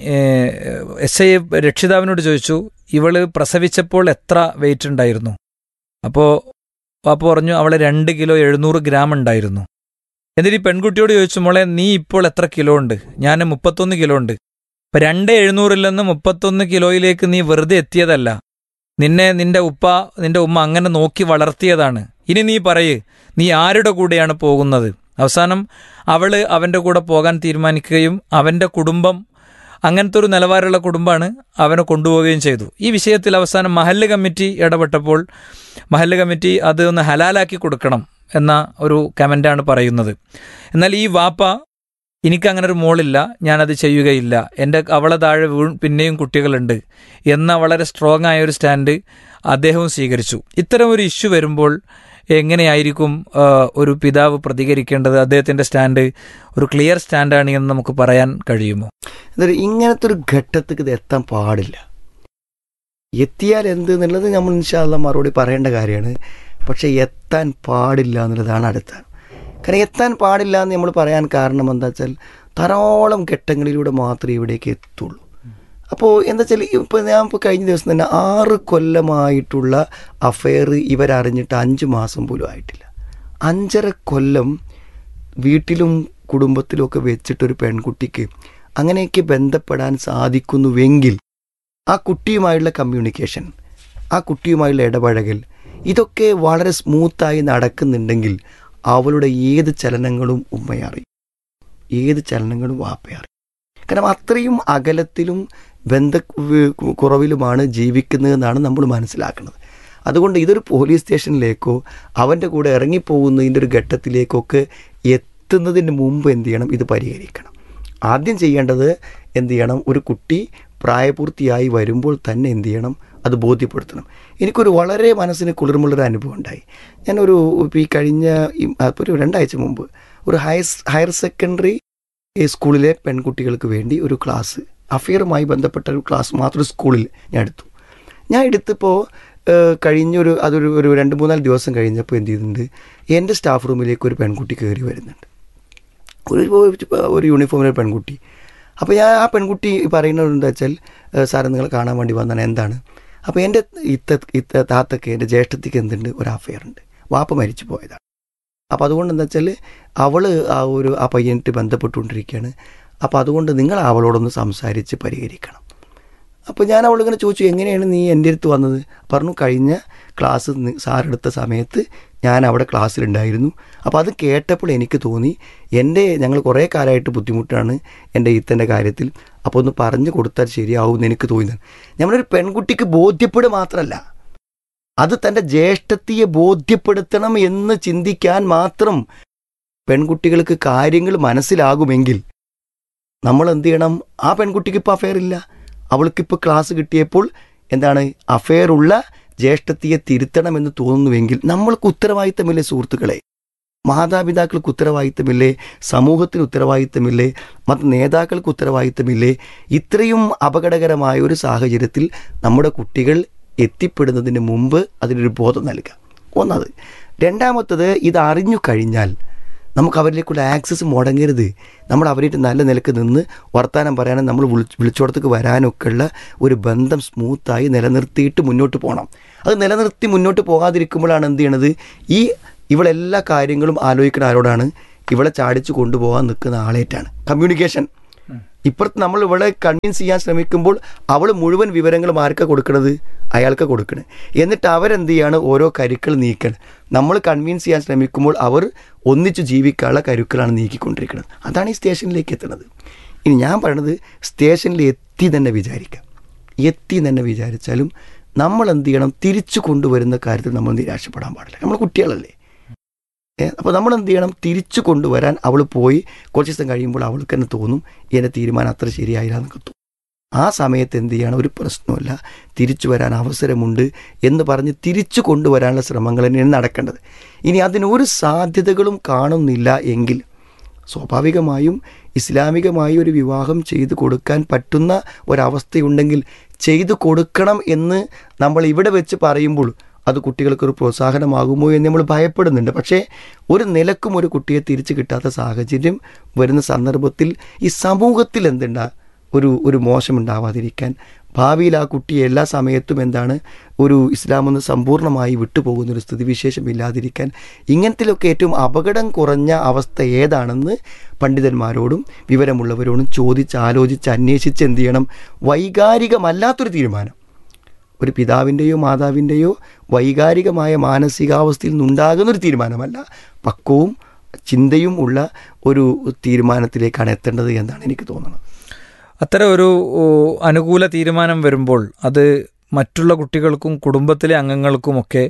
എസ് ഐ രക്ഷിതാവിനോട് ചോദിച്ചു ഇവള് പ്രസവിച്ചപ്പോൾ എത്ര വെയിറ്റ് ഉണ്ടായിരുന്നു അപ്പോൾ പാപ്പ പറഞ്ഞു അവളെ രണ്ട് കിലോ എഴുന്നൂറ് ഗ്രാം ഉണ്ടായിരുന്നു എന്നിട്ട് ഈ പെൺകുട്ടിയോട് ചോദിച്ചു മോളെ നീ ഇപ്പോൾ എത്ര കിലോ ഉണ്ട് ഞാൻ മുപ്പത്തൊന്ന് കിലോ ഉണ്ട് അപ്പൊ രണ്ട് എഴുന്നൂറിൽ നിന്ന് മുപ്പത്തൊന്ന് കിലോയിലേക്ക് നീ വെറുതെ എത്തിയതല്ല നിന്നെ നിന്റെ ഉപ്പ നിന്റെ ഉമ്മ അങ്ങനെ നോക്കി വളർത്തിയതാണ് ഇനി നീ പറയ് നീ ആരുടെ കൂടെയാണ് പോകുന്നത് അവസാനം അവള് അവന്റെ കൂടെ പോകാൻ തീരുമാനിക്കുകയും അവന്റെ കുടുംബം അങ്ങനത്തെ ഒരു നിലവാരമുള്ള കുടുംബമാണ് അവനെ കൊണ്ടുപോവുകയും ചെയ്തു ഈ വിഷയത്തിൽ അവസാനം മഹല്ല് കമ്മിറ്റി ഇടപെട്ടപ്പോൾ മഹല്ല് കമ്മിറ്റി അത് ഒന്ന് ഹലാലാക്കി കൊടുക്കണം എന്ന ഒരു കമൻ്റാണ് പറയുന്നത് എന്നാൽ ഈ വാപ്പ എനിക്ക് അങ്ങനെ ഒരു മോളില്ല ഞാനത് ചെയ്യുകയില്ല എൻ്റെ അവളെ താഴെ വീ- പിന്നെയും കുട്ടികളുണ്ട് എന്ന വളരെ സ്ട്രോങ് ആയ ഒരു സ്റ്റാൻഡ് അദ്ദേഹവും സ്വീകരിച്ചു ഇത്തരം ഒരു ഇഷ്യൂ വരുമ്പോൾ എങ്ങനെയായിരിക്കും ആ, ഒരു പിതാവ് പ്രതികരിക്കേണ്ടത് അദ്ദേഹത്തിൻ്റെ സ്റ്റാൻഡ് ഒരു ക്ലിയർ സ്റ്റാൻഡാണ് എന്ന് നമുക്ക് പറയാൻ കഴിയുമോ അതൊരു ഇങ്ങനത്തെ ഒരു ഘട്ടത്തേക്ക് ഇത് എത്താൻ പാടില്ല എത്തിയാൽ എന്ത് എന്നുള്ളത് നമ്മൾ ഇൻഷാല്ല മറുപടി പറയേണ്ട കാര്യമാണ് പക്ഷെ എത്താൻ പാടില്ല എന്നുള്ളതാണ് അടുത്ത കാരണം എത്താൻ പാടില്ല എന്ന് നമ്മൾ പറയാൻ കാരണം എന്താ വെച്ചാൽ ധാരാളം ഘട്ടങ്ങളിലൂടെ മാത്രമേ ഇവിടേക്ക് എത്തുള്ളൂ അപ്പോൾ എന്താ വെച്ചാൽ ഇപ്പോൾ ഞാൻ ഇപ്പോൾ കഴിഞ്ഞ ദിവസം തന്നെ ആറ് കൊല്ലമായിട്ടുള്ള അഫെയർ ഇവരറിഞ്ഞിട്ട് അഞ്ച് മാസം പോലും ആയിട്ടില്ല അഞ്ചര കൊല്ലം വീട്ടിലും കുടുംബത്തിലും ഒക്കെ വെച്ചിട്ടൊരു പെൺകുട്ടിക്ക് അങ്ങനെയൊക്കെ ബന്ധപ്പെടാൻ സാധിക്കുന്നുവെങ്കിൽ ആ കുട്ടിയുമായുള്ള കമ്മ്യൂണിക്കേഷൻ ആ കുട്ടിയുമായുള്ള ഇടപഴകൽ ഇതൊക്കെ വളരെ സ്മൂത്തായി നടക്കുന്നുണ്ടെങ്കിൽ അവളുടെ ഏത് ചലനങ്ങളും ഉമ്മയറിയും ഏത് ചലനങ്ങളും വാപ്പയറിയും കാരണം അത്രയും അകലത്തിലും ബന്ധ വ- കുറവിലുമാണ് ജീവിക്കുന്നതെന്നാണ് നമ്മൾ മനസ്സിലാക്കുന്നത് അതുകൊണ്ട് ഇതൊരു പോലീസ് സ്റ്റേഷനിലേക്കോ അവൻ്റെ കൂടെ ഇറങ്ങിപ്പോകുന്നതിൻ്റെ ഒരു ഘട്ടത്തിലേക്കൊക്കെ എത്തുന്നതിന് മുമ്പ് എന്ത് ചെയ്യണം ഇത് പരിഹരിക്കണം ആദ്യം ചെയ്യേണ്ടത് എന്ത് ചെയ്യണം ഒരു കുട്ടി പ്രായപൂർത്തിയായി വരുമ്പോൾ തന്നെ എന്ത് ചെയ്യണം അത് ബോധ്യപ്പെടുത്തണം എനിക്കൊരു വളരെ മനസ്സിന് കുളിർമുള്ളൊരു അനുഭവം ഉണ്ടായി ഞാനൊരു ഇപ്പോൾ ഈ കഴിഞ്ഞ ഈ- അപ്പോൾ ഒരു രണ്ടാഴ്ച മുമ്പ് ഒരു ഹയർ ഹയർ സെക്കൻഡറി സ്കൂളിലെ പെൺകുട്ടികൾക്ക് വേണ്ടി ഒരു ക്ലാസ് അഫെയറുമായി ബന്ധപ്പെട്ട ഒരു ക്ലാസ് മാത്രം സ്കൂളിൽ ഞാൻ എടുത്തു ഞാൻ എടുത്തപ്പോൾ ഏഹ്, കഴിഞ്ഞൊരു അതൊരു ഒരു രണ്ട് മൂന്നാല് ദിവസം കഴിഞ്ഞപ്പോൾ എന്ത് ചെയ്യുന്നുണ്ട് എൻ്റെ സ്റ്റാഫ് റൂമിലേക്ക് ഒരു പെൺകുട്ടി കയറി വരുന്നുണ്ട് ഒരു ഒരു യൂണിഫോമിലെ പെൺകുട്ടി അപ്പോൾ ഞാൻ ആ പെൺകുട്ടി പറയുന്നത് എന്താ വെച്ചാൽ ഏഹ്, സാറ് നിങ്ങളെ കാണാൻ വേണ്ടി വന്നാണ് എന്താണ് അപ്പോൾ എൻ്റെ ഇത്ത ഇത്ത താത്തക്ക് എൻ്റെ ജ്യേഷ്ഠത്തിക്ക് എന്തുണ്ട് ഒരു അഫെയർ ഉണ്ട് വാപ്പ മരിച്ചു പോയതാണ് അപ്പോൾ അതുകൊണ്ട് എന്താ വെച്ചാൽ അവൾ ആ ഒരു ആ പയ്യനായിട്ട് ബന്ധപ്പെട്ടുകൊണ്ടിരിക്കുകയാണ് അപ്പോൾ അതുകൊണ്ട് നിങ്ങൾ അവളോടൊന്ന് സംസാരിച്ച് പരിഹരിക്കണം അപ്പോൾ ഞാൻ അവളിങ്ങനെ ചോദിച്ചു എങ്ങനെയാണ് നീ എൻ്റെ അടുത്ത് വന്നത് പറഞ്ഞു കഴിഞ്ഞ ക്ലാസ് നി- സാറെടുത്ത സമയത്ത് ഞാൻ അവിടെ ക്ലാസ്സിലുണ്ടായിരുന്നു അപ്പോൾ അത് കേട്ടപ്പോൾ എനിക്ക് തോന്നി എൻ്റെ ഞങ്ങൾ കുറേ കാലമായിട്ട് ബുദ്ധിമുട്ടാണ് എൻ്റെ ഈത്തൻ്റെ കാര്യത്തിൽ അപ്പോൾ ഒന്ന് പറഞ്ഞു കൊടുത്താൽ ശരിയാവും എന്ന് എനിക്ക് തോന്നി നമ്മളൊരു പെൺകുട്ടിക്ക് ബോധ്യപ്പെടുക മാത്രമല്ല അത് തൻ്റെ ജ്യേഷ്ഠത്തിയെ ബോധ്യപ്പെടുത്തണം എന്ന് ചിന്തിക്കാൻ മാത്രം പെൺകുട്ടികൾക്ക് കാര്യങ്ങൾ മനസ്സിലാകുമെങ്കിൽ നമ്മൾ എന്ത് ചെയ്യണം ആ പെൺകുട്ടിക്ക് ഇപ്പോൾ അഫെയർ ഇല്ല അവൾക്കിപ്പോൾ ക്ലാസ് കിട്ടിയപ്പോൾ എന്താണ് അഫെയർ ഉള്ള ജ്യേഷ്ഠത്തിയെ തിരുത്തണമെന്ന് തോന്നുന്നുവെങ്കിൽ നമ്മൾക്ക് ഉത്തരവാദിത്തമില്ലേ സുഹൃത്തുക്കളെ മാതാപിതാക്കൾക്ക് ഉത്തരവാദിത്തമില്ലേ സമൂഹത്തിന് ഉത്തരവാദിത്തമില്ലേ മറ്റ് നേതാക്കൾക്ക് ഉത്തരവാദിത്തമില്ലേ ഇത്രയും അപകടകരമായ ഒരു സാഹചര്യത്തിൽ നമ്മുടെ കുട്ടികൾ എത്തിപ്പെടുന്നതിന് മുമ്പ് അതിനൊരു ബോധം നൽകുക ഒന്നത് രണ്ടാമത്തത് ഇത് അറിഞ്ഞു കഴിഞ്ഞാൽ നമുക്ക് അവരിലേക്കുള്ള ആക്സസ് മുടങ്ങരുത് നമ്മൾ അവരായിട്ട് നല്ല നിലക്ക് നിന്ന് വർത്തമാനം പറയാനും നമ്മൾ വിളിച്ച് വിളിച്ചോടത്തേക്ക് വരാനൊക്കെ ഉള്ള ഒരു ബന്ധം സ്മൂത്തായി നിലനിർത്തിയിട്ട് മുന്നോട്ട് പോകണം അത് നിലനിർത്തി മുന്നോട്ട് പോകാതിരിക്കുമ്പോഴാണ് എന്ത് ചെയ്യണത് ഈ ഇവളെല്ലാ കാര്യങ്ങളും ആലോചിക്കുന്ന ആരോടാണ് ഇവളെ ചാടിച്ച് കൊണ്ടുപോകാൻ നിൽക്കുന്ന ആളേറ്റാണ് കമ്മ്യൂണിക്കേഷൻ ഇപ്പുറത്ത് നമ്മൾ ഇവളെ കൺവിൻസ് ചെയ്യാൻ ശ്രമിക്കുമ്പോൾ അവൾ മുഴുവൻ വിവരങ്ങളും ആർക്കാ കൊടുക്കണത് അയാൾക്ക് കൊടുക്കണത് എന്നിട്ട് അവരെന്ത് ചെയ്യാണ് ഓരോ കരുക്കൾ നീക്കണം നമ്മൾ കൺവിൻസ് ചെയ്യാൻ ശ്രമിക്കുമ്പോൾ അവർ ഒന്നിച്ച് ജീവിക്കാനുള്ള കരുക്കളാണ് നീക്കിക്കൊണ്ടിരിക്കുന്നത് അതാണ് ഈ സ്റ്റേഷനിലേക്ക് എത്തുന്നത് ഇനി ഞാൻ പറയണത് സ്റ്റേഷനിൽ എത്തി തന്നെ വിചാരിക്കാം എത്തി തന്നെ വിചാരിച്ചാലും നമ്മൾ എന്ത് ചെയ്യണം തിരിച്ചു കൊണ്ടുവരുന്ന കാര്യത്തിൽ നമ്മൾ നിരാശപ്പെടാൻ പാടില്ല നമ്മൾ കുട്ടികളല്ലേ അപ്പോൾ നമ്മൾ എന്ത് ചെയ്യണം തിരിച്ചു കൊണ്ടുവരാൻ അവൾ പോയി കുറച്ച് ദിവസം കഴിയുമ്പോൾ അവൾക്ക് തന്നെ തോന്നും എൻ്റെ തീരുമാനം അത്ര ശരിയായില്ല എന്നൊക്കെ തോന്നും ആ സമയത്ത് എന്ത് ചെയ്യണം ഒരു പ്രശ്നമില്ല തിരിച്ചു വരാൻ അവസരമുണ്ട് എന്ന് പറഞ്ഞ് തിരിച്ചു കൊണ്ടുവരാനുള്ള ശ്രമങ്ങൾ തന്നെയാണ് നടക്കേണ്ടത് ഇനി അതിനൊരു സാധ്യതകളും കാണുന്നില്ല എങ്കിൽ സ്വാഭാവികമായും ഇസ്ലാമികമായി ഒരു വിവാഹം ചെയ്തു കൊടുക്കാൻ പറ്റുന്ന ഒരവസ്ഥയുണ്ടെങ്കിൽ ചെയ്തു കൊടുക്കണം എന്ന് നമ്മൾ ഇവിടെ വെച്ച് പറയുമ്പോൾ അത് കുട്ടികൾക്കൊരു പ്രോത്സാഹനമാകുമോ എന്ന് നമ്മൾ ഭയപ്പെടുന്നുണ്ട് പക്ഷേ ഒരു നിലക്കും ഒരു കുട്ടിയെ തിരിച്ചു കിട്ടാത്ത സാഹചര്യം വരുന്ന സന്ദർഭത്തിൽ ഈ സമൂഹത്തിൽ എന്തുണ്ടാ ഒരു ഒരു മോശം ഉണ്ടാവാതിരിക്കാൻ ഭാവിയിൽ ആ കുട്ടിയെ എല്ലാ സമയത്തും എന്താണ് ഒരു ഇസ്ലാമെന്ന് സമ്പൂർണ്ണമായി വിട്ടുപോകുന്ന ഒരു സ്ഥിതിവിശേഷം ഇല്ലാതിരിക്കാൻ ഇങ്ങനത്തിലൊക്കെ ഏറ്റവും അപകടം കുറഞ്ഞ അവസ്ഥ ഏതാണെന്ന് പണ്ഡിതന്മാരോടും വിവരമുള്ളവരോടും ചോദിച്ച് ആലോചിച്ച് അന്വേഷിച്ച് എന്ത് ചെയ്യണം വൈകാരികമല്ലാത്തൊരു തീരുമാനം ഒരു പിതാവിൻ്റെയോ മാതാവിൻ്റെയോ വൈകാരികമായ മാനസികാവസ്ഥയിൽ നിന്നുണ്ടാകുന്ന ഒരു തീരുമാനമല്ല പക്വവും ചിന്തയും ഉള്ള ഒരു തീരുമാനത്തിലേക്കാണ് എത്തേണ്ടത് എന്നാണ് എനിക്ക് തോന്നുന്നത് അത്തരം ഒരു ഓ, അനുകൂല തീരുമാനം വരുമ്പോൾ അത് മറ്റുള്ള കുട്ടികൾക്കും കുടുംബത്തിലെ അംഗങ്ങൾക്കുമൊക്കെ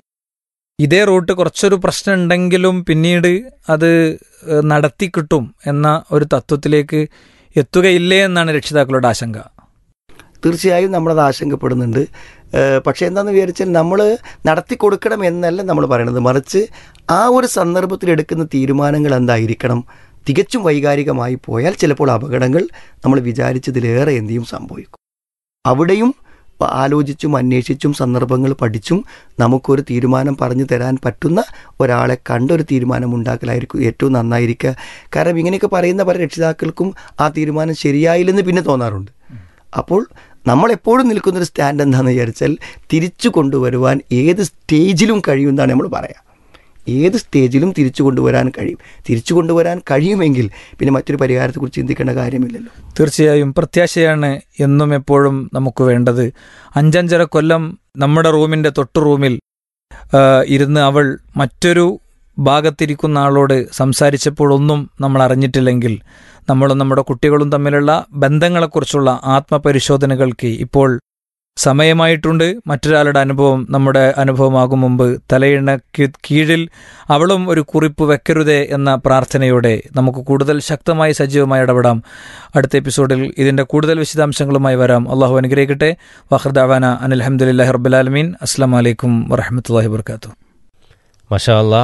ഇതേ റൂട്ട് കുറച്ചൊരു പ്രശ്നം ഉണ്ടെങ്കിലും പിന്നീട് അത് ഏഹ്, നടത്തി കിട്ടും എന്ന ഒരു തത്വത്തിലേക്ക് എത്തുകയില്ലേ എന്നാണ് രക്ഷിതാക്കളുടെ ആശങ്ക തീർച്ചയായും നമ്മളത് ആശങ്കപ്പെടുന്നുണ്ട് ഏഹ് പക്ഷേ എന്താണെന്ന് വിചാരിച്ചാൽ നമ്മൾ നടത്തി കൊടുക്കണം എന്നല്ല നമ്മൾ പറയണത് മറിച്ച് ആ ഒരു സന്ദർഭത്തിൽ എടുക്കുന്ന തീരുമാനങ്ങൾ എന്തായിരിക്കണം തികച്ചും വൈകാരികമായി പോയാൽ ചിലപ്പോൾ അപകടങ്ങൾ നമ്മൾ വിചാരിച്ചതിലേറെ എന്തെയും സംഭവിക്കും അവിടെയും ആലോചിച്ചും അന്വേഷിച്ചും സന്ദർഭങ്ങൾ പഠിച്ചും നമുക്കൊരു തീരുമാനം പറഞ്ഞു തരാൻ പറ്റുന്ന ഒരാളെ കണ്ടൊരു തീരുമാനം ഉണ്ടാക്കലായിരിക്കും ഏറ്റവും നന്നായിരിക്കുക കാരണം ഇങ്ങനെയൊക്കെ പറയുന്ന പല രക്ഷിതാക്കൾക്കും ആ തീരുമാനം ശരിയായില്ലെന്ന് പിന്നെ തോന്നാറുണ്ട് അപ്പോൾ നമ്മൾ എപ്പോഴും നിൽക്കുന്നൊരു സ്റ്റാൻഡ് എന്താണെന്ന് വിചാരിച്ചാൽ തിരിച്ചു കൊണ്ടുവരുവാൻ ഏത് സ്റ്റേജിലും കഴിയുമെന്നാണ് നമ്മൾ പറയാം ഏത് സ്റ്റേജിലും തിരിച്ചു കൊണ്ടുവരാൻ കഴിയും തിരിച്ചു കൊണ്ടുവരാൻ കഴിയുമെങ്കിൽ പിന്നെ മറ്റൊരു പരിഹാരത്തെക്കുറിച്ച് ചിന്തിക്കേണ്ട കാര്യമില്ലല്ലോ തീർച്ചയായും പ്രത്യാശയാണ് എന്നും എപ്പോഴും നമുക്ക് വേണ്ടത് അഞ്ചഞ്ചര കൊല്ലം നമ്മുടെ റൂമിന്റെ തൊട്ടു റൂമിൽ ആ, ഇരുന്ന് അവൾ മറ്റൊരു ഭാഗത്തിരിക്കുന്ന ആളോട് സംസാരിച്ചപ്പോഴൊന്നും നമ്മൾ അറിഞ്ഞിട്ടില്ലെങ്കിൽ നമ്മളും നമ്മുടെ കുട്ടികളും തമ്മിലുള്ള ബന്ധങ്ങളെക്കുറിച്ചുള്ള ആത്മപരിശോധനകൾക്ക് ഇപ്പോൾ സമയമായിട്ടുണ്ട് മറ്റൊരാളുടെ അനുഭവം നമ്മുടെ അനുഭവമാകും മുമ്പ് തലയിണ കി- കീഴിൽ അവളും ഒരു കുറിപ്പ് വെക്കരുതേ എന്ന പ്രാർത്ഥനയോടെ നമുക്ക് കൂടുതൽ ശക്തമായി സജീവമായി ഇടപെടാം അടുത്ത എപ്പിസോഡിൽ ഇതിന്റെ കൂടുതൽ വിശദാംശങ്ങളുമായി വരാം അള്ളാഹു അനുഗ്രഹിക്കട്ടെ വഹർദാവാന അനിൽഹമുല്ലാഹി റബ്ബുലാലമീൻ അസ്സാം വലൈക്കും വറഹമത്തല്ലാഹി വർക്കാത്തു മഷാ അല്ലാ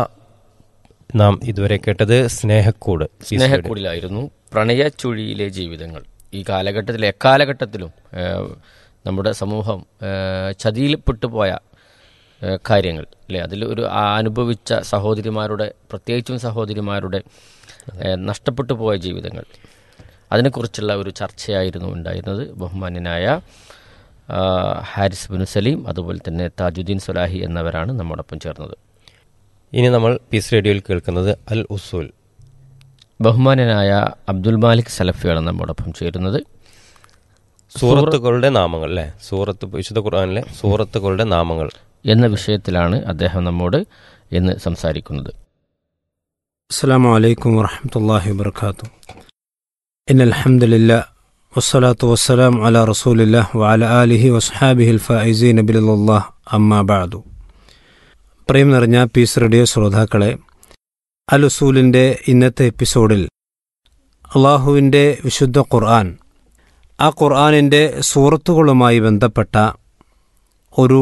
നാം ഇതുവരെ കേട്ടത് സ്നേഹക്കൂട് ഈ സ്റ്റുഡിയോ. സ്നേഹക്കൂടിലായിരുന്നു പ്രണയച്ചുഴിയിലെ ജീവിതങ്ങൾ ഈ കാലഘട്ടത്തിൽ എക്കാലഘട്ടത്തിലും ഏഹ്, നമ്മുടെ സമൂഹം ഏഹ്, ചതിയിൽപ്പെട്ടു പോയ ഏഹ്, കാര്യങ്ങൾ അല്ലേ അതിൽ ഒരു ആ അനുഭവിച്ച സഹോദരിമാരുടെ പ്രത്യേകിച്ചും സഹോദരിമാരുടെ ഏഹ്, നഷ്ടപ്പെട്ടു പോയ ജീവിതങ്ങൾ അതിനെക്കുറിച്ചുള്ള ഒരു ചർച്ചയായിരുന്നു ഉണ്ടായിരുന്നത് ബഹുമാന്യനായ ആ, ഹാരിസ് ബിൻ സലീം അതുപോലെ തന്നെ താജുദ്ദീൻ സുലാഹി എന്നിവരാണ് നമ്മോടൊപ്പം ചേർന്നത് ഇനി നമ്മൾ പീസ് റേഡിയോയിൽ കേൾക്കുന്നത് അൽ ഉസൂൽ ബഹുമാന്യനായ അബ്ദുൽ മാലിക് സലഫിയാണ് നമ്മോടൊപ്പം ചേരുന്നത് സൂറത്തുകളുടെ നാമങ്ങൾ അല്ലേ സൂറത്ത് വിശുദ്ധ ഖുർആനിലെ സൂറത്തുകളുടെ നാമങ്ങൾ എന്ന വിഷയത്തിലാണ് അദ്ദേഹം നമ്മോട് ഇന്ന് സംസാരിക്കുന്നത് السلام عليكم ورحمة الله وبركاته إن الحمد لله والصلاة والسلام على رسول الله وعلى آله وصحابه الفائزين بلل الله أما بعد പ്രിയം നിറഞ്ഞ പീസ് റേഡിയോ ശ്രോതാക്കളെ അൽ ഉസൂലിൻ്റെ ഇന്നത്തെ എപ്പിസോഡിൽ അള്ളാഹുവിൻ്റെ വിശുദ്ധ ഖുർആൻ ആ ഖുർആനിൻ്റെ സൂറത്തുകളുമായി ബന്ധപ്പെട്ട ഒരു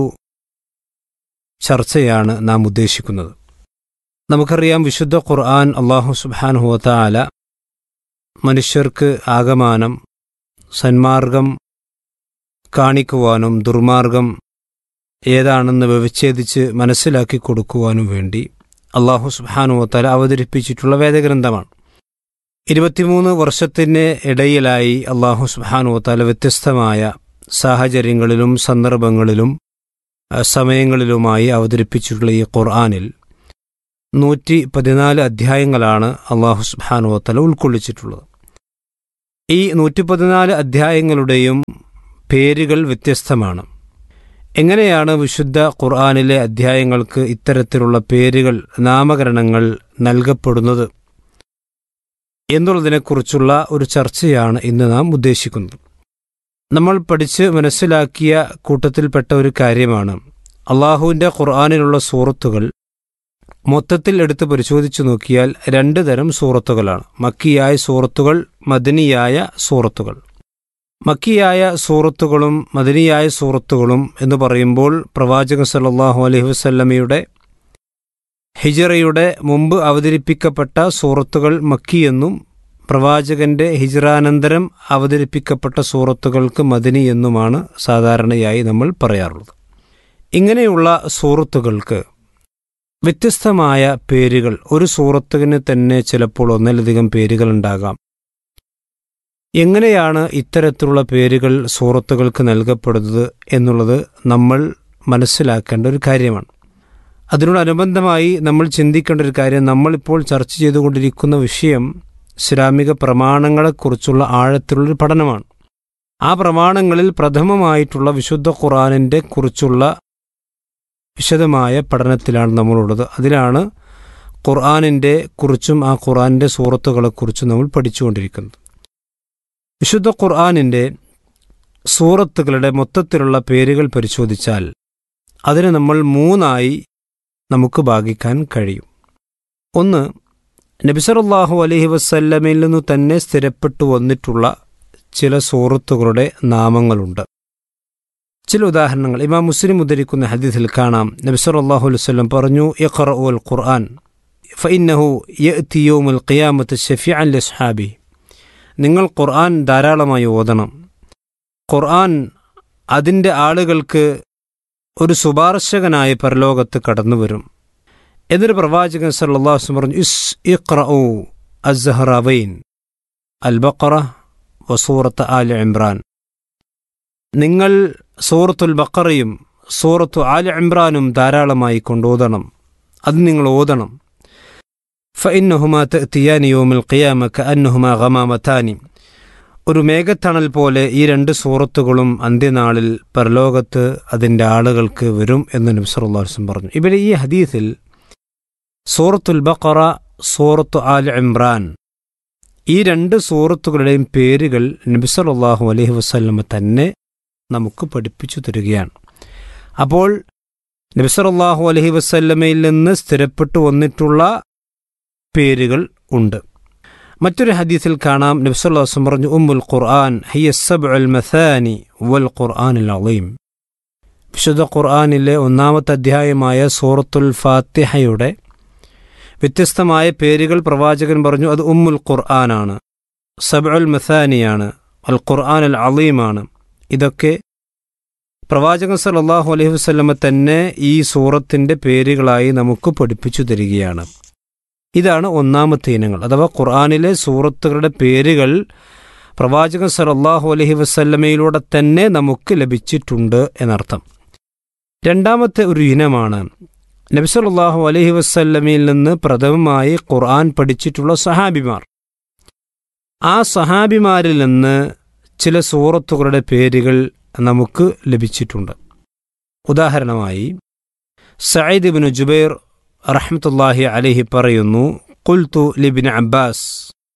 ചർച്ചയാണ് നാം ഉദ്ദേശിക്കുന്നത് നമുക്കറിയാം വിശുദ്ധ ഖുർആൻ അള്ളാഹു സുബാനുഹുവല മനുഷ്യർക്ക് ആകമാനം സന്മാർഗം കാണിക്കുവാനും ദുർമാർഗം ഏതാണെന്ന് വ്യവച്ഛേദിച്ച് മനസ്സിലാക്കി കൊടുക്കുവാനും വേണ്ടി അള്ളാഹു സുബാനുവത്താല അവതരിപ്പിച്ചിട്ടുള്ള വേദഗ്രന്ഥമാണ് ഇരുപത്തിമൂന്ന് വർഷത്തിന് ഇടയിലായി അള്ളാഹു സുബാനുവത്താല വ്യത്യസ്തമായ സാഹചര്യങ്ങളിലും സന്ദർഭങ്ങളിലും അഹ് സമയങ്ങളിലുമായി അവതരിപ്പിച്ചിട്ടുള്ള ഈ ഖുർആാനിൽ നൂറ്റി പതിനാല് അധ്യായങ്ങളാണ് അള്ളാഹു സുബാനുവത്തല ഉൾക്കൊള്ളിച്ചിട്ടുള്ളത് ഈ നൂറ്റി പതിനാല് അധ്യായങ്ങളുടെയും പേരുകൾ വ്യത്യസ്തമാണ് എങ്ങനെയാണ് വിശുദ്ധ ഖുർആാനിലെ അധ്യായങ്ങൾക്ക് ഇത്തരത്തിലുള്ള പേരുകൾ നാമകരണങ്ങൾ നൽകപ്പെടുന്നത് എന്നുള്ളതിനെക്കുറിച്ചുള്ള ഒരു ചർച്ചയാണ് ഇന്ന് നാം ഉദ്ദേശിക്കുന്നത് നമ്മൾ പഠിച്ച് മനസ്സിലാക്കിയ കൂട്ടത്തിൽപ്പെട്ട ഒരു കാര്യമാണ് അള്ളാഹുവിൻ്റെ ഖുർആാനിലുള്ള സൂറത്തുകൾ മൊത്തത്തിൽ എടുത്ത് പരിശോധിച്ചു നോക്കിയാൽ രണ്ട് തരം സൂറത്തുകളാണ് മക്കിയായ സൂറത്തുകൾ മദനിയായ സൂറത്തുകൾ മക്കിയായ സൂറത്തുകളും മദനിയായ സൂറത്തുകളും എന്ന് പറയുമ്പോൾ പ്രവാചകൻ സല്ലല്ലാഹു അലൈഹി വസല്ലമയുടെ ഹിജറയുടെ മുമ്പ് അവതരിപ്പിക്കപ്പെട്ട സൂറത്തുകൾ മക്കിയെന്നും പ്രവാചകന്റെ ഹിജറാനന്തരം അവതരിപ്പിക്കപ്പെട്ട സൂറത്തുകൾക്ക് മദനി എന്നുമാണ് സാധാരണയായി നമ്മൾ പറയാറുള്ളത് ഇങ്ങനെയുള്ള സൂറത്തുകൾക്ക് വ്യത്യസ്തമായ പേരുകൾ ഒരു സൂറത്തിന് തന്നെ ചിലപ്പോൾ ഒന്നിലധികം പേരുകൾ ഉണ്ടാകാം എങ്ങനെയാണ് ഇത്തരത്തിലുള്ള പേരുകൾ സൂറത്തുകൾക്ക് നൽകപ്പെടുന്നത് എന്നുള്ളത് നമ്മൾ മനസ്സിലാക്കേണ്ട ഒരു കാര്യമാണ് അതിനോടനുബന്ധമായി നമ്മൾ ചിന്തിക്കേണ്ട ഒരു കാര്യം നമ്മളിപ്പോൾ ചർച്ച ചെയ്തുകൊണ്ടിരിക്കുന്ന വിഷയം ഇസ്ലാമിക പ്രമാണങ്ങളെക്കുറിച്ചുള്ള ആഴത്തിലുള്ളൊരു പഠനമാണ് ആ പ്രമാണങ്ങളിൽ പ്രഥമമായിട്ടുള്ള വിശുദ്ധ ഖുറാനിൻ്റെ കുറിച്ചുള്ള വിശദമായ പഠനത്തിലാണ് നമ്മളുള്ളത് അതിലാണ് ഖുർആാനിൻ്റെ കുറിച്ചും ആ ഖുർആാനിൻ്റെ സൂറത്തുകളെക്കുറിച്ചും നമ്മൾ പഠിച്ചുകൊണ്ടിരിക്കുന്നത് വിശുദ്ധ ഖുർആാനിൻ്റെ സൂറത്തുകളുടെ മൊത്തത്തിലുള്ള പേരുകൾ പരിശോധിച്ചാൽ അതിനെ നമ്മൾ മൂന്നായി നമുക്ക് ഭാഗിക്കാൻ കഴിയും ഒന്ന് നബിസറല്ലാഹു അലഹി വസ്ല്ലമയിൽ നിന്നു തന്നെ സ്ഥിരപ്പെട്ടു വന്നിട്ടുള്ള ചില സൂറത്തുകളുടെ നാമങ്ങളുണ്ട് ചില ഉദാഹരണങ്ങൾ ഇമാം മുസ്ലിം ഉദ്ധരിക്കുന്ന ഹദീസിൽ കാണാം നബിസറല്ലാഹു അലൈഹി വല്ലം പറഞ്ഞു ഇഖ്റ ഉൽ ഖുർആൻ ഫഇന്നഹു യഅതി യൗമുൽ ഖിയാമത്ത് ഷഫീഅൻ ലിസ്ഹാബി നിങ്ങൾ ഖുർആൻ ധാരാളമായി ഓതണം ഖുർആൻ അതിൻ്റെ ആളുകൾക്ക് ഒരു ശുപാർശകനായി പരലോകത്ത് കടന്നു വരും എന്നിട്ട് പ്രവാചകൻ സല്ലാസ് പറഞ്ഞു ഇസ് ഇഖ്റഉ അസ്ഹറവൈൻ അൽ ബഖറ വസൂറത്ത് ആൽ ഇമ്രാൻ നിങ്ങൾ സൂറത്തുൽ ബക്കറയും സൂറത്തു ആൽ ഇമ്രാനും ധാരാളമായി കൊണ്ടോതണം അത് നിങ്ങൾ ഓതണം ഫഇന്നഹുമാ തഅതിയാനി യൗമൽ ഖിയാമ കഅന്നഹുമാ ഗമാമതാനി ഒരു മേഘത്തണൽ പോലെ ഈ രണ്ട് സൂറത്തുകളും അന്ത്യനാളിൽ പരലോകത്ത് അതിൻ്റെ ആളുകൾക്ക് വരും എന്ന് നബ്സറുല്ലാസ്ലം പറഞ്ഞു ഇവിടെ ഈ ഹദീസിൽ സൂറത്തുൽ ബഖറ സൂറത്തു ആൽ ഇമ്രാൻ ഈ രണ്ട് സൂറത്തുകളുടെയും പേരുകൾ നബിസല്ലാഹു അലൈഹി വസ്ലമ തന്നെ നമുക്ക് പഠിപ്പിച്ചു തരികയാണ് അപ്പോൾ നബിസറല്ലാഹു അലഹി വസ്ല്ലമയിൽ നിന്ന് സ്ഥിരപ്പെട്ടു വന്നിട്ടുള്ള പേരുകൾ ഉണ്ട് മറ്റൊരു ഹദീസിൽ കാണാം നബ്സല്ലാസ്ലം പറഞ്ഞു ഉമ്മുൽ ഖുർആൻ ഹിയസബ് അൽ മഥാനി വൽ ഖുർആൻ അൽ അലീം വിശുദ്ധ ഖുർആാനിലെ ഒന്നാമത്തെ അധ്യായമായ സൂറത്തുൽ ഫാത്തിഹയുടെ വ്യത്യസ്തമായ പേരുകൾ പ്രവാചകൻ പറഞ്ഞു അത് ഉമ്മുൽ ഖുർആനാണ് സബ് അൽ മഥാനിയാണ് അൽ ഖുർആൻ അൽ അലീമാണ് ഇതൊക്കെ പ്രവാചകൻ സല്ലാഹു അലൈഹി വസ്ലമ തന്നെ ഈ സൂറത്തിൻ്റെ പേരുകളായി നമുക്ക് പഠിപ്പിച്ചു തരികയാണ് ഇതാണ് ഒന്നാമത്തെ ഇനങ്ങൾ അഥവാ ഖുർആാനിലെ സൂറത്തുകളുടെ പേരുകൾ പ്രവാചകൻ സലല്ലാഹു അലഹി വസ്ല്ലമയിലൂടെ തന്നെ നമുക്ക് ലഭിച്ചിട്ടുണ്ട് എന്നർത്ഥം രണ്ടാമത്തെ ഒരു ഇനമാണ് നബി സല്ലല്ലാഹു അലൈഹി വസ്ല്ലമയിൽ നിന്ന് പ്രഥമമായി ഖുർആൻ പഠിച്ചിട്ടുള്ള സഹാബിമാർ ആ സഹാബിമാരിൽ നിന്ന് ചില സൂറത്തുകളുടെ പേരുകൾ നമുക്ക് ലഭിച്ചിട്ടുണ്ട് ഉദാഹരണമായി സയ്യിദ് ഇബ്നു ജുബൈർ റഹ്മത്തുല്ലാഹി അലഹി പറയുന്നു കുൽത്തു ലിബിൻ അബ്ബാസ്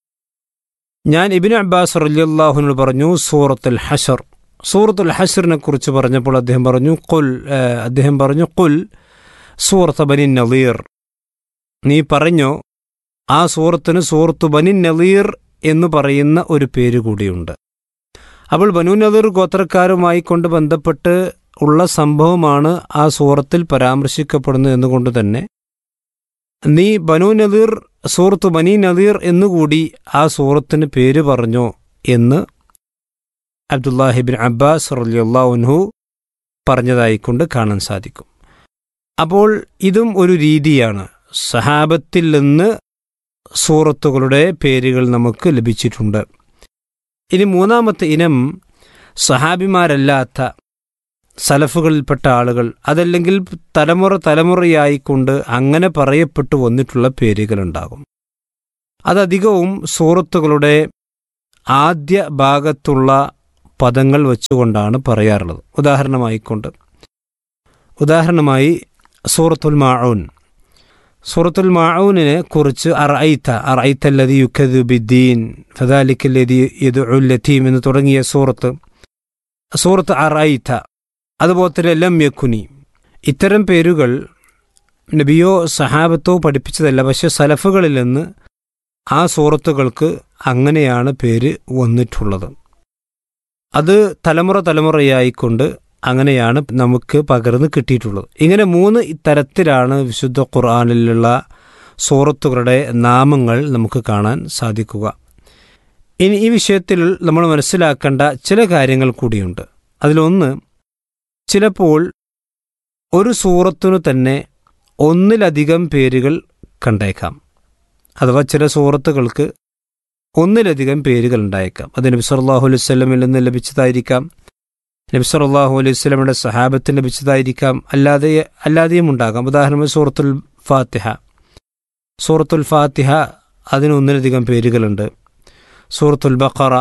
ഞാൻ ഇബിൻ അബ്ബാസ് റലിയല്ലാഹുനോട് പറഞ്ഞു സൂറത്തുൽ ഹഷർ സൂറത്തുൽ ഹഷറിനെ കുറിച്ച് പറഞ്ഞപ്പോൾ അദ്ദേഹം പറഞ്ഞു കുൽ അദ്ദേഹം പറഞ്ഞു കുൽ സൂറത്ത് ബനിൻ നളീർ നീ പറഞ്ഞോ ആ സൂറത്തിന് സൂറത്ത് ബനിൻ നളീർ എന്ന് പറയുന്ന ഒരു പേര് കൂടിയുണ്ട് അപ്പോൾ ബനു നദീർ ഗോത്രക്കാരുമായി കൊണ്ട് ബന്ധപ്പെട്ട് ഉള്ള സംഭവമാണ് ആ സൂറത്തിൽ പരാമർശിക്കപ്പെടുന്നത് എന്നുകൊണ്ട് തന്നെ നീ ബനു നദീർ സൂറത്ത് ബനി നദീർ എന്നുകൂടി ആ സൂറത്തിന് പേര് പറഞ്ഞോ എന്ന് അബ്ദുല്ലാഹിബിൻ അബ്ബാസ് റലിയുള്ളാഹുൻഹു പറഞ്ഞതായിക്കൊണ്ട് കാണാൻ സാധിക്കും അപ്പോൾ ഇതും ഒരു രീതിയാണ് സഹാബത്തിൽ നിന്ന് സൂറത്തുകളുടെ പേരുകൾ നമുക്ക് ലഭിച്ചിട്ടുണ്ട് ഇനി മൂന്നാമത്തെ ഇനം സഹാബിമാരല്ലാത്ത സലഫുകളിൽപ്പെട്ട ആളുകൾ അതല്ലെങ്കിൽ തലമുറ തലമുറയായിക്കൊണ്ട് അങ്ങനെ പറയപ്പെട്ടു വന്നിട്ടുള്ള പേരുകളുണ്ടാകും അതധികവും സൂറത്തുകളുടെ ആദ്യ ഭാഗത്തുള്ള പദങ്ങൾ വെച്ചുകൊണ്ടാണ് പറയാറുള്ളത് ഉദാഹരണമായിക്കൊണ്ട് ഉദാഹരണമായി സൂറത്തുൽ മാഊൻ സൂറത്തുൽ മാഊനിനെ കുറിച്ച് അറൈത്ത അറൈത്ത ലതി യുഖദുബിദ്ദീൻ ഫദാലിക്കല്ലതി യദുഉൽ ലത്തീം എന്ന് തുടങ്ങിയ സൂറത്ത് സൂറത്ത് അറൈത്ത അതുപോലെ തന്നെ ലം യക്കുനി ഇത്തരം പേരുകൾ നബിയോ സഹാബത്തോ പഠിപ്പിച്ചതല്ല പക്ഷെ സലഫുകളിൽ നിന്ന് ആ സൂറത്തുകൾക്ക് അങ്ങനെയാണ് പേര് വന്നിട്ടുള്ളത് അത് തലമുറ തലമുറയായിക്കൊണ്ട് അങ്ങനെയാണ് നമുക്ക് പകർന്ന് കിട്ടിയിട്ടുള്ളത് ഇങ്ങനെ മൂന്ന് തരത്തിലാണ് വിശുദ്ധ ഖുർആാനിലുള്ള സൂറത്തുകളുടെ നാമങ്ങൾ നമുക്ക് കാണാൻ സാധിക്കുക ഇനി ഈ വിഷയത്തിൽ നമ്മൾ മനസ്സിലാക്കേണ്ട ചില കാര്യങ്ങൾ കൂടിയുണ്ട് അതിലൊന്ന് ചിലപ്പോൾ ഒരു സൂറത്തിനു തന്നെ ഒന്നിലധികം പേരുകൾ കണ്ടേക്കാം അഥവാ ചില സൂറത്തുകൾക്ക് ഒന്നിലധികം പേരുകൾ ഉണ്ടായേക്കാം അത് നബി സല്ലാഹു അലൈഹി സ്വലമിൽ നിന്ന് ലഭിച്ചതായിരിക്കാം നബി സല്ലാഹു അലൈഹി സ്വലമിയുടെ സഹാബത്തിന് ലഭിച്ചതായിരിക്കാം അല്ലാതെ അല്ലാതെയും ഉണ്ടാകാം ഉദാഹരണമായി സൂറത്തുൽ ഫാത്തിഹ സൂറത്തുൽ ഫാത്തിഹ അതിന് ഒന്നിലധികം പേരുകളുണ്ട് സൂറത്തുൽ ബഖറ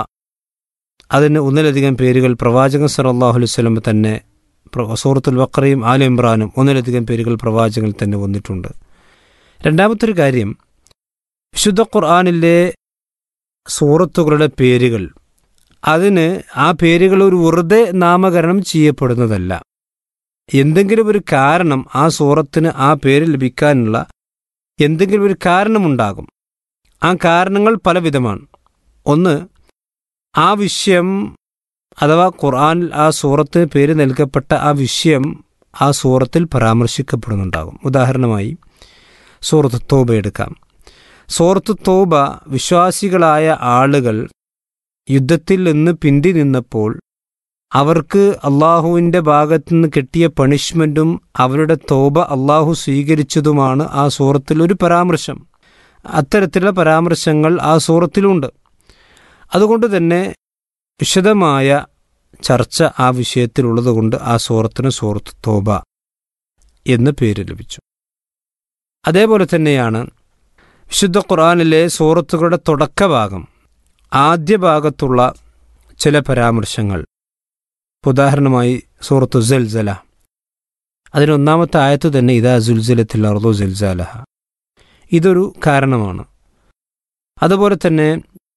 അതിന് ഒന്നിലധികം പേരുകൾ പ്രവാചകൻ സല്ലാഹു അലൈഹി സ്വലം തന്നെ സൂറത്തുൽ ബക്കറയും ആൽ ഇമ്രാനും ഒന്നിലധികം പേരുകൾ പ്രവാചകൻ തന്നെ വന്നിട്ടുണ്ട് രണ്ടാമത്തെ ഒരു കാര്യം വിശുദ്ധ ഖുർആാനിലെ സൂറത്തുകളുടെ പേരുകൾ അതിന് ആ പേരുകൾ ഒരു വെറുതെ നാമകരണം ചെയ്യപ്പെടുന്നതല്ല എന്തെങ്കിലും ഒരു കാരണം ആ സൂറത്തിന് ആ പേര് ലഭിക്കാനുള്ള എന്തെങ്കിലും ഒരു കാരണമുണ്ടാകും ആ കാരണങ്ങൾ പലവിധമാണ് ഒന്ന് ആ വിഷയം അഥവാ ഖുർആാനിൽ ആ സൂറത്തിന് പേര് നൽകപ്പെട്ട ആ വിഷയം ആ സൂറത്തിൽ പരാമർശിക്കപ്പെടുന്നുണ്ടാകും ഉദാഹരണമായി സൂറത്ത് തോബ എടുക്കാം സൂറത്ത് തോബ വിശ്വാസികളായ ആളുകൾ യുദ്ധത്തിൽ നിന്ന് പിന്തി നിന്നപ്പോൾ അവർക്ക് അള്ളാഹുവിൻ്റെ ഭാഗത്തു നിന്ന് കിട്ടിയ പണിഷ്മെൻറ്റും അവരുടെ തോബ അള്ളാഹു സ്വീകരിച്ചതുമാണ് ആ സൂറത്തിൽ ഒരു പരാമർശം അത്തരത്തിലുള്ള പരാമർശങ്ങൾ ആ സൂറത്തിലുണ്ട് അതുകൊണ്ട് തന്നെ വിശദമായ ചർച്ച ആ വിഷയത്തിലുള്ളതുകൊണ്ട് ആ സൂറത്തിന് സൂറത്ത് തോബ എന്ന് പേര് ലഭിച്ചു അതേപോലെ തന്നെയാണ് വിശുദ്ധ ഖുർആാനിലെ സൂറത്തുകളുടെ തുടക്കഭാഗം ആദ്യ ഭാഗത്തുള്ള ചില പരാമർശങ്ങൾ ഉദാഹരണമായി സൂറത്തു ജൽസല അതിനൊന്നാമത്തെ ആയത്ത് തന്നെ ഇതാ ജുൽസലത്തിൽ അർദു ജൽസാലഹ ഇതൊരു കാരണമാണ് അതുപോലെ തന്നെ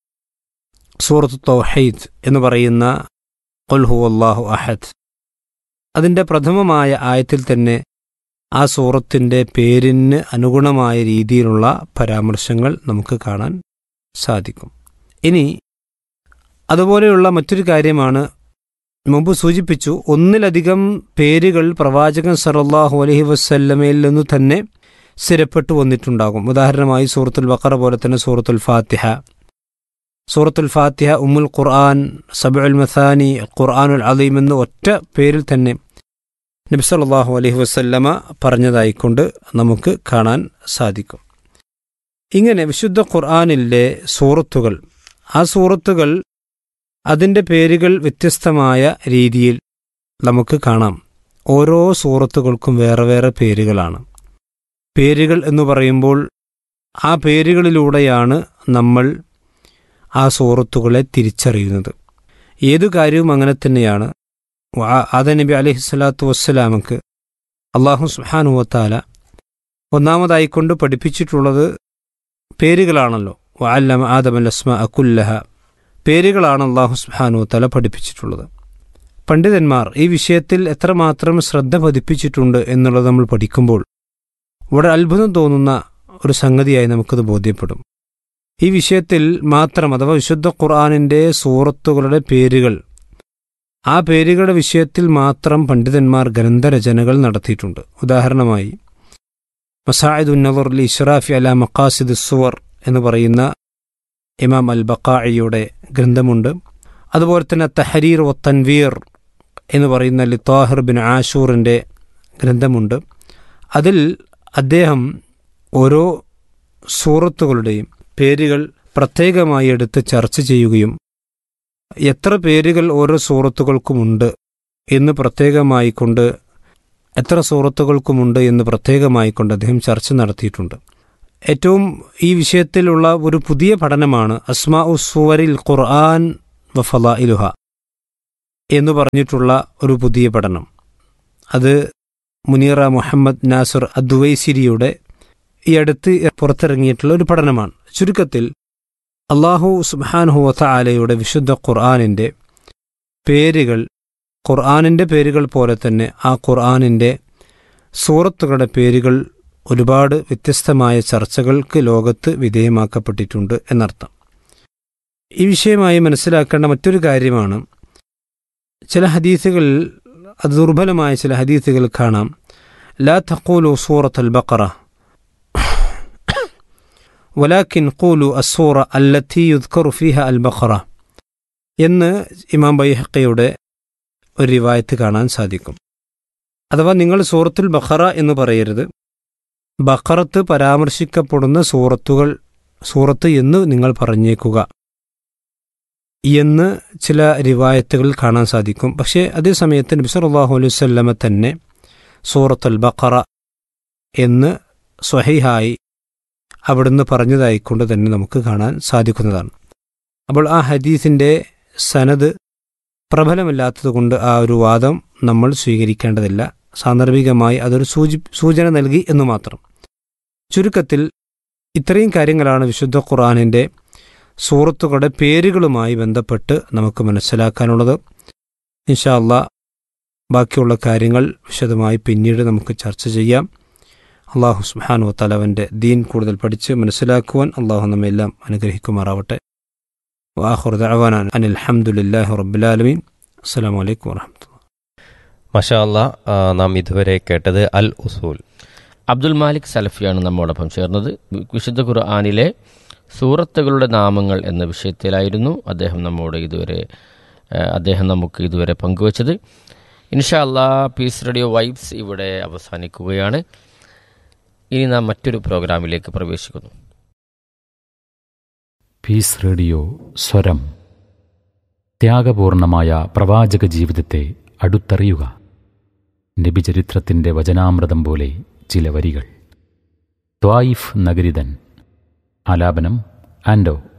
സൂറത്ത് തൗഹീദ് എന്ന് പറയുന്ന കൊൽഹു അള്ളാഹു അഹദ് അതിൻ്റെ പ്രഥമമായ ആയത്തിൽ തന്നെ ആ സൂറത്തിൻ്റെ പേരിന് അനുഗുണമായ രീതിയിലുള്ള പരാമർശങ്ങൾ നമുക്ക് കാണാൻ സാധിക്കും ഇനി അതുപോലെയുള്ള മറ്റൊരു കാര്യമാണ് മുമ്പ് സൂചിപ്പിച്ചു ഒന്നിലധികം പേരുകൾ പ്രവാചകൻ സറല്ലാഹു അലഹി വസ്ല്ലമയിൽ നിന്ന് തന്നെ സ്ഥിരപ്പെട്ടു വന്നിട്ടുണ്ടാകും ഉദാഹരണമായി സൂറത്തുൽ ബക്കറ പോലെ തന്നെ സൂറത്തുൽ ഫാത്തിഹ സൂറത്തുൽ ഫാത്തിഹ ഉമ്മുൽ ഖുർആൻ സബുൽ മസാനി ഖുർആാനുൽ അലീം എന്ന് ഒറ്റ പേരിൽ തന്നെ നബി സല്ലാഹു അലഹി വസ്ല്ലമ പറഞ്ഞതായിക്കൊണ്ട് നമുക്ക് കാണാൻ സാധിക്കും ഇങ്ങനെ വിശുദ്ധ ഖുർആാനിലെ സൂറത്തുകൾ ആ സൂറത്തുകൾ അതിൻ്റെ പേരുകൾ വ്യത്യസ്തമായ രീതിയിൽ നമുക്ക് കാണാം ഓരോ സൂറത്തുകൾക്കും വേറെ വേറെ പേരുകളാണ് പേരുകൾ എന്ന് പറയുമ്പോൾ ആ പേരുകളിലൂടെയാണ് നമ്മൾ ആ സൂറത്തുകളെ തിരിച്ചറിയുന്നത് ഏതു കാര്യവും അങ്ങനെ തന്നെയാണ് ആദ നബി അലഹി സ്വലാത്തു വസ്സലാമക്ക് അള്ളാഹു സുഹാനുവത്താല ഒന്നാമതായിക്കൊണ്ട് പഠിപ്പിച്ചിട്ടുള്ളത് പേരുകളാണല്ലോ വഅല്ലമ ആദമൽ അസ്മ അക്കുല്ലഹ പേരുകളാണ് അള്ളാഹു സുഹാനുവത്താല പഠിപ്പിച്ചിട്ടുള്ളത് പണ്ഡിതന്മാർ ഈ വിഷയത്തിൽ എത്രമാത്രം ശ്രദ്ധ പതിപ്പിച്ചിട്ടുണ്ട് എന്നുള്ളത് നമ്മൾ പഠിക്കുമ്പോൾ വളരെ അത്ഭുതം തോന്നുന്ന ഒരു സംഗതിയായി നമുക്കത് ബോധ്യപ്പെടും ഈ വിഷയത്തിൽ മാത്രം അഥവാ വിശുദ്ധ ഖുർആാനിൻ്റെ സൂറത്തുകളുടെ പേരുകൾ ആ പേരുകളുടെ വിഷയത്തിൽ മാത്രം പണ്ഡിതന്മാർ ഗ്രന്ഥരചനകൾ നടത്തിയിട്ടുണ്ട് ഉദാഹരണമായി മസായിദ് ഉന്നവർ അലി ഇഷ്റാഫി അല മക്കാസിദ് സുവർ എന്ന് പറയുന്ന ഇമാം അൽ ബക്കായിയുടെ ഗ്രന്ഥമുണ്ട് അതുപോലെ തന്നെ തഹരീർ ഒ തൻവീർ എന്ന് പറയുന്ന ലിത്താഹിർ ബിൻ ആഷൂറിൻ്റെ ഗ്രന്ഥമുണ്ട് അതിൽ അദ്ദേഹം ഓരോ സൂറത്തുകളുടെയും പേരുകൾ പ്രത്യേകമായി എടുത്ത് ചർച്ച ചെയ്യുകയും എത്ര പേരുകൾ ഓരോ സൂറത്തുകൾക്കുമുണ്ട് എന്ന് പ്രത്യേകമായി കൊണ്ട് എത്ര സൂറത്തുകൾക്കുമുണ്ട് എന്ന് പ്രത്യേകമായി കൊണ്ട് അദ്ദേഹം ചർച്ച നടത്തിയിട്ടുണ്ട് ഏറ്റവും ഈ വിഷയത്തിലുള്ള ഒരു പുതിയ പഠനമാണ് അസ്മാ ഉസ്വരിൽ ഖുർആൻ വഫല ഇലുഹ എന്ന് പറഞ്ഞിട്ടുള്ള ഒരു പുതിയ പഠനം അത് മുനീറ മുഹമ്മദ് നാസർ അദ്വൈസിരിയുടെ ഈ അടുത്ത് പുറത്തിറങ്ങിയിട്ടുള്ള ഒരു പഠനമാണ് ചുരുക്കത്തിൽ അള്ളാഹു സുബാൻഹുവത്ത ആലയുടെ വിശുദ്ധ ഖുർആാനിൻ്റെ പേരുകൾ ഖുർആാനിൻ്റെ പേരുകൾ പോലെ തന്നെ ആ ഖുർആാനിൻ്റെ സൂറത്തുകളുടെ പേരുകൾ ഒരുപാട് വ്യത്യസ്തമായ ചർച്ചകൾക്ക് ലോകത്ത് വിധേയമാക്കപ്പെട്ടിട്ടുണ്ട് എന്നർത്ഥം ഈ വിഷയമായി മനസ്സിലാക്കേണ്ട മറ്റൊരു കാര്യമാണ് ചില ഹദീസുകളിൽ അത് ദുർബലമായ ചില ഹദീസുകൾ കാണാം ലാ തഖൂലു സൂറത്ത് അൽ ബക്കറ വലാക്കിൻ ഖൂലു അസൂറ അല്ലത്തി യുദ്കറു ഫിഹ അൽ ബഖറ എന്ന് ഇമാം ബൈഹക്കയുടെ ഒരു റിവായത്ത് കാണാൻ സാധിക്കും അഥവാ നിങ്ങൾ സൂറത്തുൽ ബഖറ എന്ന് പറയരുത് ബഖറത്ത് പരാമർശിക്കപ്പെടുന്ന സൂറത്തുകൾ സൂറത്ത് എന്ന് നിങ്ങൾ പറഞ്ഞേക്കുക എന്ന് ചില റിവായത്തുകൾ കാണാൻ സാധിക്കും പക്ഷേ അതേ സമയത്ത് നബി സല്ലല്ലാഹു അലൈഹി വസല്ലമ തന്നെ സൂറത്തുൽ ബഖറ എന്ന് സ്വഹീഹായി അവിടുന്ന് പറഞ്ഞതായിക്കൊണ്ട് തന്നെ നമുക്ക് കാണാൻ സാധിക്കുന്നതാണ് അപ്പോൾ ആ ഹദീസിൻ്റെ സനത് പ്രബലമില്ലാത്തതുകൊണ്ട് ആ ഒരു വാദം നമ്മൾ സ്വീകരിക്കേണ്ടതില്ല സാന്ദർഭികമായി അതൊരു സൂചി സൂചന നൽകി എന്ന് മാത്രം ചുരുക്കത്തിൽ ഇത്രയും കാര്യങ്ങളാണ് വിശുദ്ധ ഖുർആാനിൻ്റെ സൂറത്തുകളുടെ പേരുകളുമായി ബന്ധപ്പെട്ട് നമുക്ക് മനസ്സിലാക്കാനുള്ളത് ഇൻഷാ അല്ലാ ബാക്കിയുള്ള കാര്യങ്ങൾ വിശദമായി പിന്നീട് നമുക്ക് ചർച്ച ചെയ്യാം അള്ളാഹു സുബാനു തലവൻ്റെ ദീൻ കൂടുതൽ പഠിച്ച് മനസ്സിലാക്കുവാൻ അള്ളാഹു നമ്മെല്ലാം അനുഗ്രഹിക്കുമാറാവട്ടെ വാഹുർ ദഅവാന അനിൽ അൽഹംദുലില്ലാഹി റബ്ബിൽ ആലമീൻ അസ്സലാമു അലൈക്കും വറഹ്മത്തുള്ളാഹി മഷാ അല്ലാ ആ, നാം ഇതുവരെ കേട്ടത് അൽ ഉസൂൽ അബ്ദുൽ മാലിക് സലഫിയാണ് നമ്മോടൊപ്പം ചേർന്നത് വിശുദ്ധ ഖുർആാനിലെ സൂറത്തുകളുടെ നാമങ്ങൾ എന്ന വിഷയത്തിലായിരുന്നു അദ്ദേഹം നമ്മോട് ഇതുവരെ ഏഹ്, അദ്ദേഹം നമുക്ക് ഇതുവരെ പങ്കുവച്ചത് ഇൻഷാ അല്ലാ പീസ് റേഡിയോ വൈബ്സ് ഇവിടെ അവസാനിക്കുകയാണ് ഇനി നാം മറ്റൊരു പ്രോഗ്രാമിലേക്ക് പ്രവേശിക്കുന്നു പീസ് റേഡിയോ സ്വരം ത്യാഗപൂർണമായ പ്രവാചക ജീവിതത്തെ അടുത്തറിയുക നബിചരിത്രത്തിൻ്റെ വചനാമൃതം പോലെ ചില വരികൾ ത്വായിഫ് നഗരിതൻ ആലാപനം ആൻഡോ